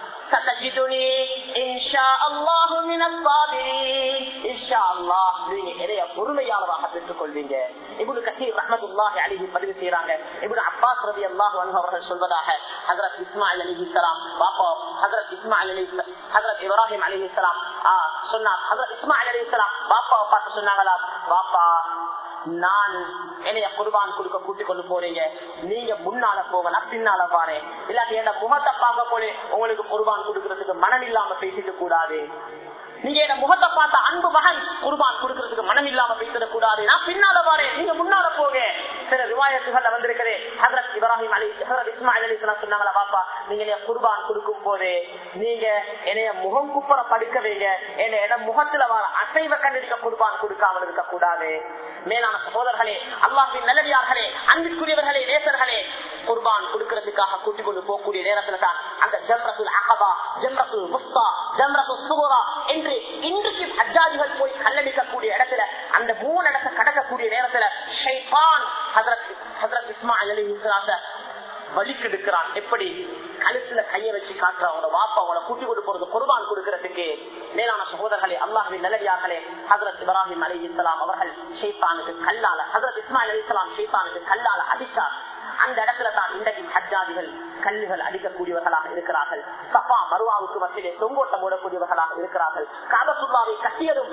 ستجدني إن شاء الله من الصابرين إن شاء الله நீங்க நிறைய பொறுமையாளராக பெற்றுக் கொள்வீங்க இப்னு கசீர் ரஹ்மத்துல்லாஹி அலைஹி பதிவு செய்றாங்க இப்னு அப்பாஸ் ரலியல்லாஹு அன்ஹு அவர்கள் சொல்வதாக ஹஜ்ரத் இஸ்மாயில் அலைஹிஸ்ஸலாம் பாப்பா ஹஜ்ரத் இஸ்மாயில் அலைஹி ஹஜ்ரத் இப்ராஹிம் அலைஹிஸ்ஸலாம் சொன்னார் ஹஜ்ரத் இஸ்மாயில் அலைஹிஸ்ஸலாம் பாப்பாவை பார்த்து சொன்னாங்களா பாப்பா நான் என்னைய குர்பான் கொடுக்க கூட்டிக் கொண்டு போறீங்க நீங்க முன்னால போக நான் பின்னால பாறேன் இல்லாட்டி என்ன முகத்தை பார்க்க போலே உங்களுக்கு குர்பான் கொடுக்கறதுக்கு மனம் இல்லாம பேசிக்க கூடாது நீங்க என்ன முகத்தை பார்த்த அன்பு மகன் குர்பான் கொடுக்கறதுக்கு மனம் இல்லாம பேசிடக் கூடாது நான் பின்னால பாறேன் நீங்க முன்னால போக சில ரிவாயத்துகள்ல வந்திருக்கிறே ஹசரத் இப்ராஹிம் அலி ஹசரத் இஸ்மாயில் அலி சொன்னாங்களா பாப்பா நீங்க என்னைய குர்பான் கொடுக்கும் போது நீங்க என்னைய முகம் குப்பர படுக்க வைங்க என்ன முகத்துல வர அசைவ கண்டிருக்க குர்பான் கொடுக்காமல் இருக்க கூடாது மேலான சகோதரர்களே அல்லாஹின் நல்லடியார்களே அன்புக்குரியவர்களே நேசர்களே குர்பான் கொடுக்கறதுக்காக கூட்டிக் கொண்டு போகக்கூடிய நேரத்துல தான் அந்த ஜம்ரத்துல் அகபா ஜம்ரத்துல் முஸ்தா ஜம்ரத்துல் சுகுரா என்று இன்றைக்கு ஹஜ்ஜாஜிகள் போய் கல்லடிக்கக்கூடிய இடத்துல அந்த மூணு இடத்தை கடக்கக்கூடிய நேரத்துல ஷைபான் ஹசரத் ஹசரத் இஸ்மாயில் அலி இஸ்லாத்த வலிக்கெடுக்கிறான் எப்படி கழுத்துல கைய வச்சு காட்டுற அவனோட வாப்பா அவனை கூட்டி கொண்டு போறது குர்பான் கொடுக்கறதுக்கு மேலான சகோதரர்களே அல்லாஹின் நல்லடியார்களே ஹசரத் இப்ராஹிம் அலி இஸ்லாம் அவர்கள் ஷெய்பானுக்கு கல்லால ஹசரத் இஸ்மாயில் அலி இஸ்லாம் ஷெய்பானுக்கு கல்லால அடித்தார் அந்த இடத்துல தான் இன்றைக்கு ஹஜ்ஜாதிகள் கல்லுகள் அடிக்கக்கூடியவர்களாக இருக்கிறார்கள் சஃபா மருவாவுக்கு மத்தியிலே தொங்கோட்டம் ஓடக்கூடியவர்களாக இருக்கிறார்கள் காபத்துல்லாவை கட்டியதும்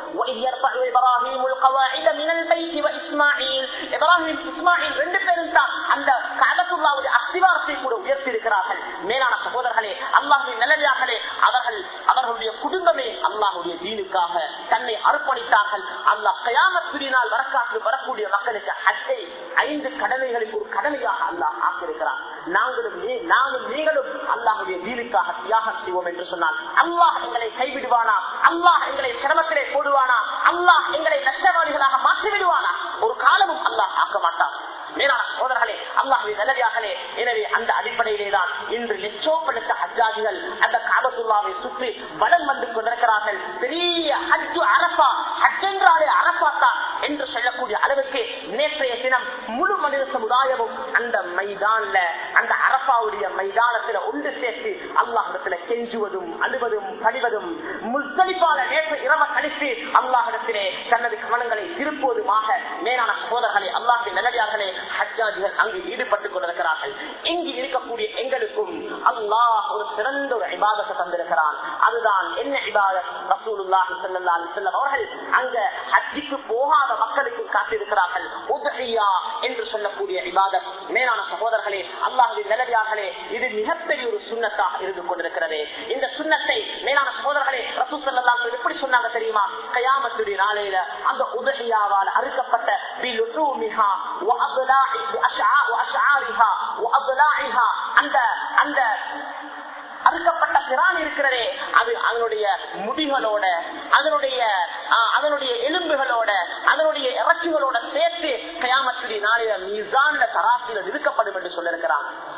இஸ்மாயில் ரெண்டு பேரும் தான் அந்த காபத்துல்லாவுடைய அஸ்திவாரத்தை கூட உயர்த்தி இருக்கிறார்கள் மேலான சகோதரர்களே அல்லாஹுடைய நிலையார்களே அவர்கள் அவர்களுடைய குடும்பமே அல்லாஹுடைய தீனுக்காக தன்னை அர்ப்பணித்தார்கள் அல்லாஹ் கயாமத்தினால் வரக்காற்று வரக்கூடிய மக்களுக்கு ஹஜ்ஜை ஐந்து கடமைகளுக்கு ஒரு கடமையாக அல்லாஹ் ஆக்கியிருக்கிறான் நாங்களும் நானும் நீங்களும் அல்லாஹுடைய வீலுக்காக தியாகம் செய்வோம் என்று சொன்னால் அல்லாஹ் எங்களை கைவிடுவானா அல்லாஹ் எங்களை சிரமத்திலே போடுவானா அல்லாஹ் எங்களை நஷ்டவாதிகளாக மாற்றி விடுவானா ஒரு காலமும் அல்லாஹ் ஆக்க மாட்டான் மேலான சோதர்களே அல்லாஹுடைய நல்லதாகலே எனவே அந்த அடிப்படையிலே தான் இன்று லட்சோப்படுத்த ஹஜ்ஜாஜிகள் அந்த காபத்துல்லாவை சுற்றி வடம் வந்து கொண்டிருக்கிறார்கள் பெரிய ஹஜ்ஜு அரசா ஹஜ் என்றாலே அரசாத்தா என்று சொல்லக்கூடிய அளவுக்கு நேற்றைய தினம் முழு மனித சமுதாயமும் அந்த மைதான்ல அந்த அரபாவுடைய மைதானத்துல ஒன்று சேர்த்து அல்லாஹிடத்துல கெஞ்சுவதும் அழுவதும் பணிவதும் முஸ்தலிப்பால நேற்று இரவ கழித்து அல்லாஹிடத்திலே தனது கவனங்களை திருப்புவதுமாக மேலான சகோதரர்களே அல்லாஹின் நல்லடியார்களே ஹஜ்ஜாஜிகள் அங்கு ஈடுபட்டுக் கொண்டிருக்கிறார்கள் இங்கு இருக்கக்கூடிய எங்களுக்கும் அல்லாஹ் ஒரு சிறந்த ஒரு இபாதத்தை தந்திருக்கிறான் அதுதான் என்ன இபாதத் ரசூலுல்லாஹி ஸல்லல்லாஹு அலைஹி வஸல்லம் அவர்கள் அங்க ஹஜ்ஜுக்கு போகாத மக்களுக்கு காட்டியிருக்கிறார்கள் உதஹியா என்று சொல்லக்கூடிய இபாதத் மேலான சகோதரர்களே அல்லாஹுவின் நிலவியார்களே இது மிகப்பெரிய ஒரு சுண்ணத்தாக இருந்து கொண்டிருக்கிறது இந்த சுண்ணத்தை மேலான சகோதரர்களே ரசூ ஸல்லல்லாஹு எப்படி சொன்னாங்க தெரியுமா கயாமத்துடைய நாளையில அந்த உதஹியாவால் அறுக்கப்பட்ட பிலுஹூமிஹா வஅப்லாஹி வஅஷ்ஆரிஹா வஅப்லாஹிஹா அந்த அந்த அறுக்கப்பட்ட பிரான் இருக்கிறதே அது அதனுடைய முடிகளோட அதனுடைய அதனுடைய எலும்புகளோட அதனுடைய இறச்சிகளோட சேர்த்து கயாமத்துடைய நாளில மீசான தராசில நிறுக்கப்படும் என்று சொல்லிருக்கிறான்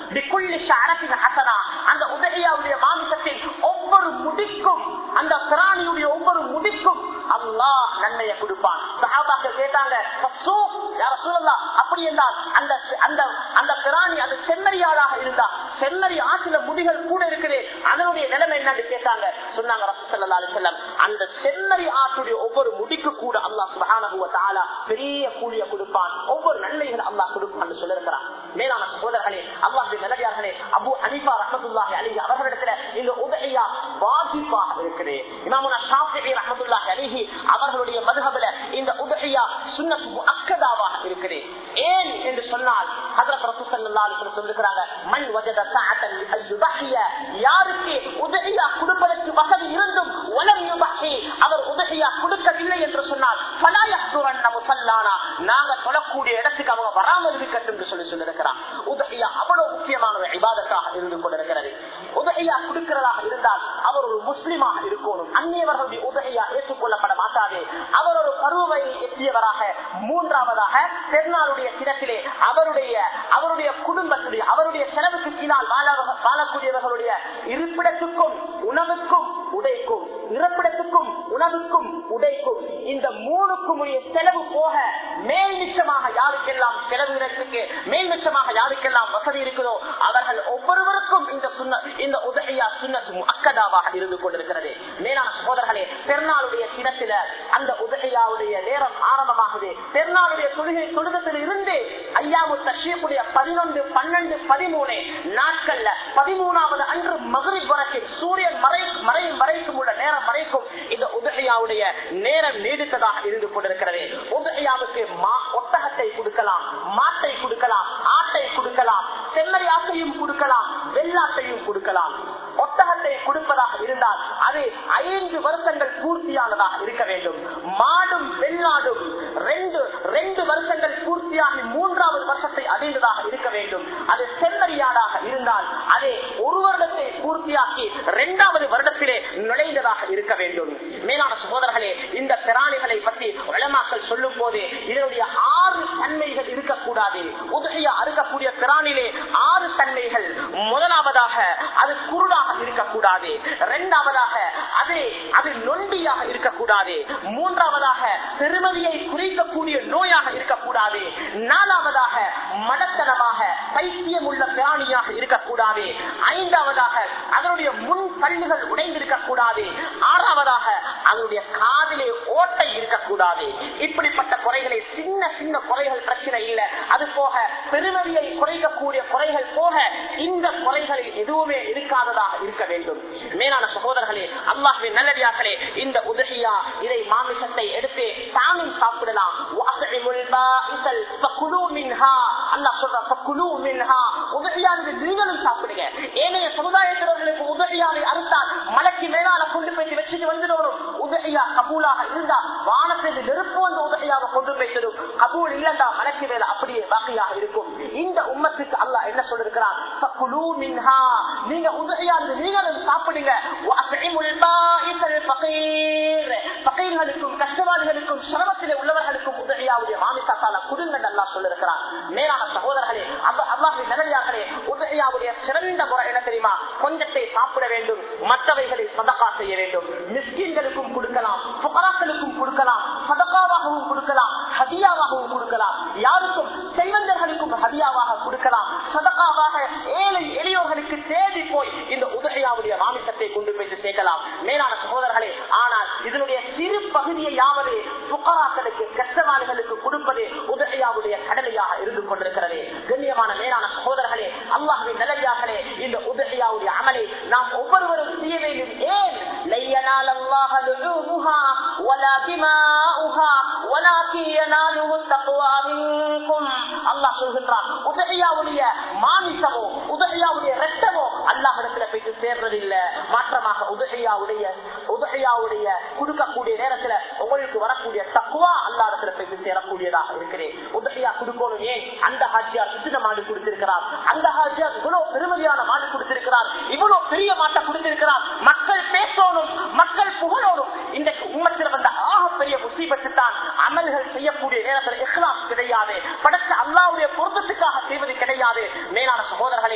பிக்குள்ளி ஷஅரத்தின் ஹஸனா அந்த உதகையாவுடைய மாமிசத்தின் ஒவ்வொரு முடிக்கும் அந்த பிராணியுடைய ஒவ்வொரு முடிக்கும் அல்லாஹ் நன்மையை கொடுப்பான் சஹாபாக்கள் கேட்டாங்க "ஃபஸ்ஸூக், யா ரசூலல்லாஹ், அப்படி என்றால் அந்த அந்த அந்த பிராணி அது செம்மறியாளாக இருந்தா செம்மறி ஆற்றில முடிகள் கூட இருக்குது அதனுடைய நிலைமை என்னன்னு கேட்டாங்க சொன்னாங்க ரசூலுல்லாஹி அலைஹி வஸல்லம் அந்த செம்மறி ஆற்றுடைய ஒவ்வொரு முடிக்கு கூட அல்லாஹ் சுப்ஹானஹு வ தஆலா பெரிய கூலிய கொடுப்பான் ஒவ்வொரு நன்மைகள் அல்லாஹ் கொடுப்பான்னு சொல்லிருக்கிறான் மேலான சகோதரர்களே அல்லாஹ்வின் நல்லடியார்களே அபு ஹனீஃபா ரஹ்மத்துல்லாஹி அலைஹி அவர்களிடத்துல இந்த உதஹியா வாஜிபாக இருக்குது இமாமுனா ஷாஃபிஈ ரஹ்மத்துல்லாஹி அலைஹி அவர்களுடைய மதுஹபில இந்த உதஹியா சுன்னத் முஅக்கதாவாக இருக்குது ஏன் என்று சொன்னால் ஹஜ்ரத் ரசூல் ஸல்லல்லாஹு அலைஹி வஸல்லம் சொல்லுகிறாங்க மன் வஜத சஅத்தன் அய்யுதஹிய யாருக்கு உதஹியா கொடுப்பதற்கு வசதி இருந்தும் வலம் யுபஹி அவர் உதஹியா கொடுக்கவில்லை என்று சொன்னால் ஃபலா யஹ்துரன்ன முஸல்லானா நாங்க தொழக்கூடிய இடத்துக்கு அவங்க வராமல் இருக்கட்டும் என்று சொல்லி சொல்லியிருக்கிறான் உதஹியா அவ்வளவு முக்கியமான ஒரு இபாதத்தாக இருந்து கொண்டிருக்கிறது உதகையா கொடுக்கிறதாக இருந்தால் அவர் ஒரு முஸ்லிமாக இருக்கணும் அந்நியவர்களுடைய உதகையா ஏற்றுக்கொள்ளப்பட மாட்டாது அவர் ஒரு பருவை எத்தியவராக மூன்றாவதாக பெருநாளுடைய தினத்திலே அவருடைய அவருடைய குடும்பத்துடைய அவருடைய செலவுக்கு கீழால் வாழ வாழக்கூடியவர்களுடைய இருப்பிடத்துக்கும் உணவுக்கும் உடைக்கும் இருப்பிடத்துக்கும் உணவுக்கும் உடைக்கும் இந்த மூணுக்கும் உரிய செலவு போக மேல் மிச்சமாக யாருக்கெல்லாம் செலவு இடத்துக்கு மேல் மிச்சமாக யாருக்கெல்லாம் வசதி இருக்குதோ அவர்கள் ஒவ்வொருவருக்கும் இந்த சுண்ண இந்த உதகையா சுண்ணத்து அக்கதாவாக இருந்து கொண்டிருக்கிறது மேலான சகோதரர்களே பெருநாளுடைய தினத்தில அந்த உதகையாவுடைய நேரம் ஆரம்பமாகுது பெருநாளுடைய தொழுகை தொழுகத்தில் இருந்து ஐயாவு தஷீப்புடைய பதினொன்று பன்னெண்டு பதிமூணு நாட்கள்ல பதிமூணாவது அன்று மகிழ் வரைக்கும் சூரியன் மறை மறையும் வரைக்கும் உள்ள நேரம் வரைக்கும் இந்த உதகையாவுடைய நேரம் நீடித்ததாக இருந்து கொண்டிருக்கிறது உதகையாவுக்கு மா ஒட்டகத்தை கொடுக்கலாம் மாட்டை கொடுக்கலாம் ஆட்டை கொடுக்கலாம் செம்மறி ஆட்டையும் கொடுக்கலாம் வெள்ளாட்டையும் கொடுக்கலாம் ஒட்டகத்தை கொடுப்பதாக இருந்தால் அது ஐந்து வருஷங்கள் பூர்த்தியானதாக இருக்க வேண்டும் மாடும் வெள்ளாடும் ரெண்டு ரெண்டு வருஷங்கள் பூர்த்தியாகி மூன்றாவது வருஷத்தை அடைந்ததாக இருக்க வேண்டும் அது செம்மறியாடாக இருந்தால் அது ஒரு வருடத்தை பூர்த்தியாக்கி இரண்டாவது வருடத்திலே நுழைந்ததாக இருக்க வேண்டும் மேலான சகோதரர்களே இந்த பிராணிகளை பற்றி வளமாக்கள் சொல்லும் போது இதனுடைய ஆறு தன்மைகள் இருக்கக்கூடாது உதகையா அறுக்கக்கூடிய பிராணிலே ஆறு தன்மைகள் முதலாவதாக அது குருடாக இருக்கக்கூடாது இரண்டாவதாக அது அது நொண்டியாக இருக்கக்கூடாது மூன்றாவதாக பெருமதியை குறிக்கக்கூடிய நோயாக இருக்கக்கூடாது நாலாவதாக மடத்தனமாக பைத்தியம் உள்ள பிராணியாக இருக்கக்கூடாது ஐந்தாவதாக அதனுடைய முன் பல்லுகள் உடைந்திருக்கக்கூடாது ஆறாவதாக அதனுடைய காதிலே ஓட்டை இருக்கக்கூடாது இப்படிப்பட்ட குறைகளை சின்ன சின்ன குறைகள் பிரச்சனை இல்லை அது போக பெருமதியை குறைக்கக்கூடிய குறைகள் போக இந்த குறைகளில் எதுவுமே இருக்காததாக இருக்க வேண்டும் மேலான சகோதரர்களே அல்லாஹ்வின் நல்லடியார்களே இந்த உதகியா இதை மாமிசத்தை எடுத்து தானும் சாப்பிடலாம் வாசஇமுல் பாஇசல் ஃபகுலூ மின்ஹா அல்லாஹ் சொல்ற ஃபகுலூ மின்ஹா உதகியானது நீங்களும் சாப்பிடுங்க ஏனைய சமுதாயத்தினர்களுக்கு உதகியாவை அறுத்தால் மலைக்கு மேலால கொண்டு போய் வச்சுட்டு வந்துடணும் உதகியா கபூலாக இருந்தா வானத்தில் நெருப்பு வந்து உதகியாவை கொண்டு போய் தரும் கபூல் இல்லண்டா மலைக்கு மேல அப்படியே பாக்கியாக இருக்கும் இந்த உம்மத்துக்கு அல்லாஹ் என்ன சொல்லிருக்கிறான் ஃபகுலூ மின்ஹா நீங்க உதகியானது நீங்களும் சாப்பிடுங்க வாசஇமுல் பாஇசல் ஃபகீர் ஃபகீர்களுக்கும் கஷ்டவாதிகளுக்கும் சிரமத்திலே உள்ளவர்களுக்கும் உதவியாவுடைய மாமிசாத்தால குடுங்கள் அல்லா சொல்லிருக்கிறான் மேலான சகோதரர்களே அல்லாஹின் நிலையார்களே உதவியாவுடைய சிறந்த முறை என்ன தெரியுமா கொஞ்சத்தை சாப்பிட வேண்டும் மற்றவைகளில் சதக்கா செய்ய வேண்டும் மிஸ்கின்களுக்கும் கொடுக்கலாம் புகராக்களுக்கும் கொடுக்கலாம் சதக்காவாகவும் கொடுக்கலாம் ஹதியாவாகவும் கொடுக்கலாம் யாருக்கும் செல்வந்தர்களுக்கும் ஹதியாவாக கொடுக்கலாம் சதக்காவாக ஏழை எளியோர்களுக்கு தேடி போய் இந்த உதகையாவுடைய மாமிசத்தை கொண்டு போய் சேர்க்கலாம் மேலான சகோதரர்களே ஆனால் இதனுடைய சிறு பகுதியையாவது புகராக்களுக்கு கஷ்டவாளிகளுக்கு கொடுப்பது உதகையாவுடைய கடமையாக இருந்து கொண்டிருக்கிறது கண்ணியமான மேலான சகோதரர்களே அல்லாஹுவின் நிலையார்களே இந்த உதகையாவுடைய அமலை நாம் ஒவ்வொருவரும் செய்ய வேண்டும் ஏன் லையனால் அல்லாஹ் لحومها ولا دماؤها ولكن يناله التقوى منكم அல்லாஹ் சொல்கின்றான் உதகையாவுடைய மாமிசமோ உதகையாவுடைய ரத்தமோ அல்லாஹிடத்துல போயிட்டு சேர்றது இல்ல மாற்றமாக உதகையாவுடைய உதகையாவுடைய கொடுக்கக்கூடிய நேரத்துல உங்களுக்கு வரக்கூடிய தக்குவா அல்லாஹிடத்துல போயிட்டு சேரக்கூடியதாக இருக்கிறேன் உதகையா கொடுக்கணும் ஏன் அந்த ஹாஜியார் சுத்தின மாடு கொடுத்திருக்கிறார் அந்த ஹாஜியார் இவ்வளவு பெருமதியான மாடு கொடுத்திருக்கிறார் இவ்வளவு பெரிய மாட்டை கொடுத்திருக்கிறார் மக்கள் பேசணும் மக்கள் புகழோடும் இந்த உண்மத்தில் வந்த ஆக பெரிய முசீபத்து தான் அமல்கள் செய்யக்கூடிய நேரத்தில் இஸ்லாம் கிடையாது படைச்ச அல்லாவுடைய பொருத்தத்துக்காக செய்வது கிடையாது மேலான சகோதரர்களே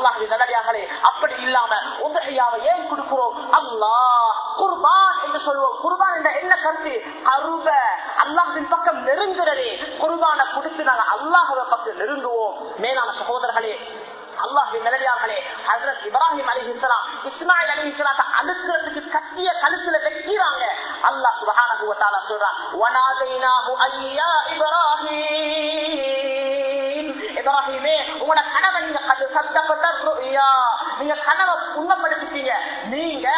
அல்லாஹ் நல்லடியார்களே அப்படி இல்லாம உதகையாவை ஏன் கொடுக்கிறோம் அல்லாஹ் குர்பான் என்று சொல்வோம் குர்பான் என்ற என்ன கருத்து அருவ அல்லாஹின் பக்கம் நெருங்குறதே குர்பானை கொடுத்து நாங்க அல்லாஹுவ பக்கம் நெருங்குவோம் மேலான சகோதரர்களே அல்லாஹின் நிலையார்களே ஹசரத் இப்ராஹிம் அலி இஸ்லாம் இஸ்மாயில் அலி இஸ்லாத்தை அழுக்கிறதுக்கு கத்திய கழுத்துல வைக்கிறாங்க அல்லாஹ் சுபஹானஹு வ தஆலா சொல்றான் வனாதைனாஹு ஐயா இப்ராஹிம் இப்ராஹிமே உங்களோட கனவை நீங்க கது சத்தப்பட்ட ருயா நீங்க கனவை உண்மைப்படுத்திட்டீங்க நீங்க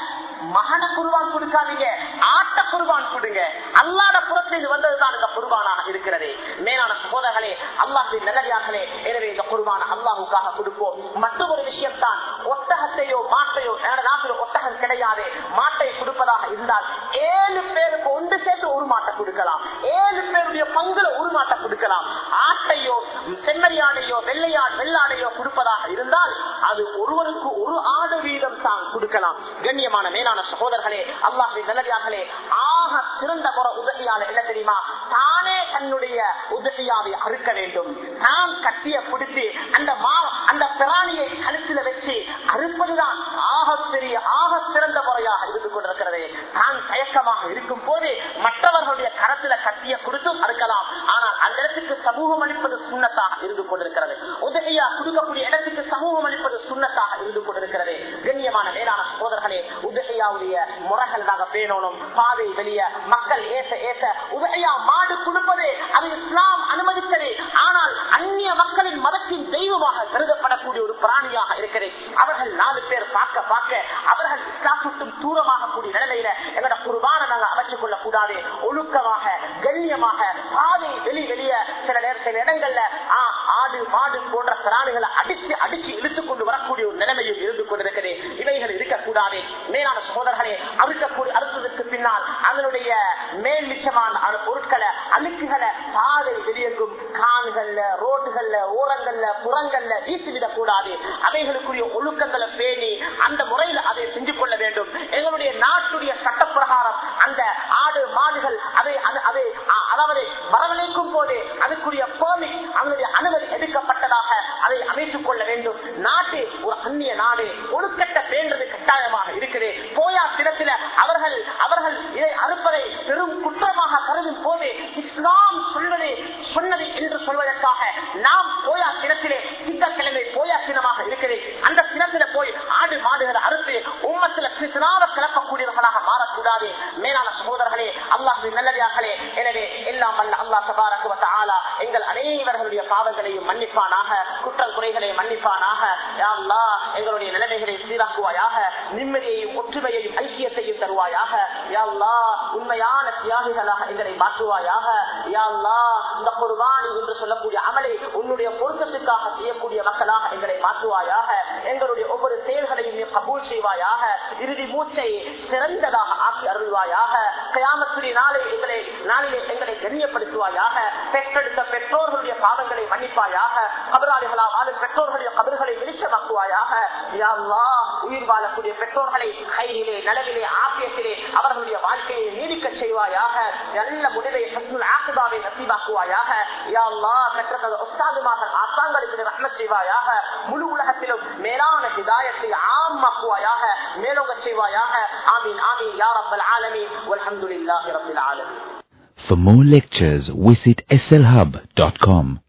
மகன குருவான் கொடுக்காதீங்க ஆட்ட குருவான் கொடுங்க அல்லாத புறத்தில் வந்ததுதான் இந்த குருவானாக இருக்கிறது மேலான சகோதரர்களே அல்லாஹின் நல்லடியார்களே எனவே இந்த குருவான அல்லாஹுக்காக கொடுப்போம் மற்றொரு ஒரு விஷயம் தான் ஒட்டகத்தையோ மாட்டையோ எனது நாட்டில் ஒட்டகம் கிடையாது மாட்டை கொடுப்பதாக இருந்தால் ஏழு பேருக்கு ஒன்று சேர்த்து ஒரு மாட்டை கொடுக்கலாம் ஏழு பேருடைய பங்குல ஒரு மாட்டை கொடுக்கலாம் ஆட்டையோ செம்மறியானையோ வெள்ளையான் வெள்ளாடையோ கொடுப்பதாக இருந்தால் அது ஒருவருக்கு ஒரு ஆடு வீதம் தான் கொடுக்கலாம் கண்ணியமான மேலான சகோதரர்களே அல்லாஹி நல்லதார்களே ஆக சிறந்த முறை உதவியால என்ன தெரியுமா தானே தன்னுடைய உதவியாவை அறுக்க வேண்டும் தான் கட்டிய பிடித்து அந்த மா அந்த பிராணியை கழுத்துல வச்சு அறுப்பதுதான் ஆக பெரிய ஆக சிறந்த முறையாக இருந்து கொண்டிருக்கிறது தான் தயக்கமாக இருக்கும் போது மற்றவர்களுடைய கரத்துல கட்டிய கொடுத்தும் அறுக்கலாம் ஆனால் அந்த இடத்துக்கு சமூகம் அளிப்பது சுண்ணத்தாக இருந்து கொண்டிருக்கிறது உதவியா கொடுக்கக்கூடிய இடத்துக்கு சமூகம் அளிப்பது சுண்ணத்தாக இருந்து கொண்டிருக்கிறது கண்ணியமான மேலான சகோதரர்களே உதகையாவுடைய முறைகள் நாங்க பேணணும் பாதை வெளிய மக்கள் ஏச ஏச உதகையா மாடு கொடுப்பது அது இஸ்லாம் அனுமதித்தது ஆனால் அந்நிய மக்களின் மதத்தின் தெய்வமாக கருதப்படக்கூடிய ஒரு பிராணியாக இருக்கிறது அவர்கள் நாலு பேர் பார்க்க பார்க்க அவர்கள் இஸ்லாத்துக்கும் தூரமாக கூடிய நிலையில எங்களோட குருபான நாங்க அமைச்சுக் கொள்ள கூடாது ஒழுக்கமாக கண்ணியமாக பாதை வெளி வெளிய சில நேர சில இடங்கள்ல ஆ, ஆடு மாடு போன்ற பிராணிகளை அடிச்சு அடிச்சு இழுத்துக் கொண்டு வரக்கூடிய ஒரு நிலைமையும் இருந்து கொண்டிருக்கிறது இவைகள் இருக்கக்கூடாது மேலான சகோதரர்களே அறுக்கக்கூடிய அறுத்ததற்கு பின்னால் அதனுடைய மேல் மிச்சமான அந்த பொருட்களை அழுக்குகளை பாதை வெளியெங்கும் கான்கள்ல ரோடுகள்ல ஓரங்கள்ல புறங்கள்ல வீசிவிடக் கூடாது அவைகளுக்குரிய ஒழுக்கங்களை பேணி அந்த முறையில் அதை செஞ்சு கொள்ள வேண்டும் எங்களுடைய நாட்டுடைய சட்டப்பிரகாரம் அந்த ஆடு மாடுகள் அதை அது- அதை அ- அதாவது வரவழைக்கும் போது அதுக்குரிய பெர்மிட் அதனுடைய அனுமதி எடுக்கப்பட்டதாக அதை அமைத்துக் கொள்ள வேண்டும் நாட்டு ஒரு அந்நிய நாடு ஒழுக்கட்ட பேண்டது கட்டாயமாக இருக்குது போயா தினத்தில அவர்கள் அவர்கள் இதை அறுப்பதை பெரும் குற்றமாக கருதும் போது இஸ்லாம் சொல்வதை சொன்னது என்று சொல்வதற்காக நாம் போயா தினத்திலே திங்கட்கிழமை போயா தினமாக இருக்குது அந்த தினத்தில போய் ஆடு மாடுகளை அறுத்து உம்மத்தில கிருஷ்ணாவ கிளப்பக்கூடியவர்களாக மாறக்கூடாது மேலான சகோதரர்களே அல்லாஹ் நல்லதார்களே எனவே எல்லாம் வல்ல அல்லாஹ் தபாரக்கு வ தஆலா எங்கள் அனைவர்களுடைய பாவங்களையும் மன்னிப்பானாக குற்றம் குறைகளை மன்னிப்பானாக யா அல்லாஹ் எங்களுடைய நிலைமைகளை சீராக்குவாயாக நிம்மதியையும் ஒற்றுமையையும் ஐக்கியத்தையும் தருவாயாக யா அல்லாஹ் உண்மையான தியாகிகளாக எங்களை மாற்றுவாயாக யா அல்லாஹ் இந்த குர்பானி என்று சொல்லக்கூடிய அமலை உன்னுடைய பொருத்தத்துக்காக செய்யக்கூடிய மக்களாக எங்களை மாற்றுவாயாக எங்களுடைய ஒவ்வொரு செயல்களையும் நீ கபூல் செய்வாயாக இறுதி மூச்சை சிறந்ததாக ஆக்கி அருள்வாயாக கயாமத்துடைய நாளை எங்களை நாளிலே எங்களை கண்ணியப்படுத்துவாயாக பெற்றெடுத்த பெற்றோர்களுடைய பாவங்களை மன்னிப்பாயாக கபராளிகளா வாழும் பெற்றோர்களுடைய கபர்களை வெளிச்சமாக்குவாயாக யா அல்லாஹ், உயிர் வாழக்கூடிய பெற்றோர்களை கையிலே நலவிலே ஆபியத்திலே அவர்களுடைய வாழ்க்கையை நீடிக்க செய்வாயாக நல்ல முடிவை ஹஸ்னுல் ஆக்குதாவை நசீபாக்குவாயாக யா அல்லாஹ், பெற்ற உஸ்தாதுமாக ஆசாங்களுக்கு ரஹ்மத் செய்வாயாக முழு உலகத்திலும் மேலான ஹிதாயத்தை ஆமாக்குவாயாக மேலோங்க செய்வாயாக ஆமீன் ஆமீன் யா ரப்பல் ஆலமீன் வல்ஹம்துலில்லாஹி ரப்பில் ஆலமீன் For more lectures, visit slhub.com.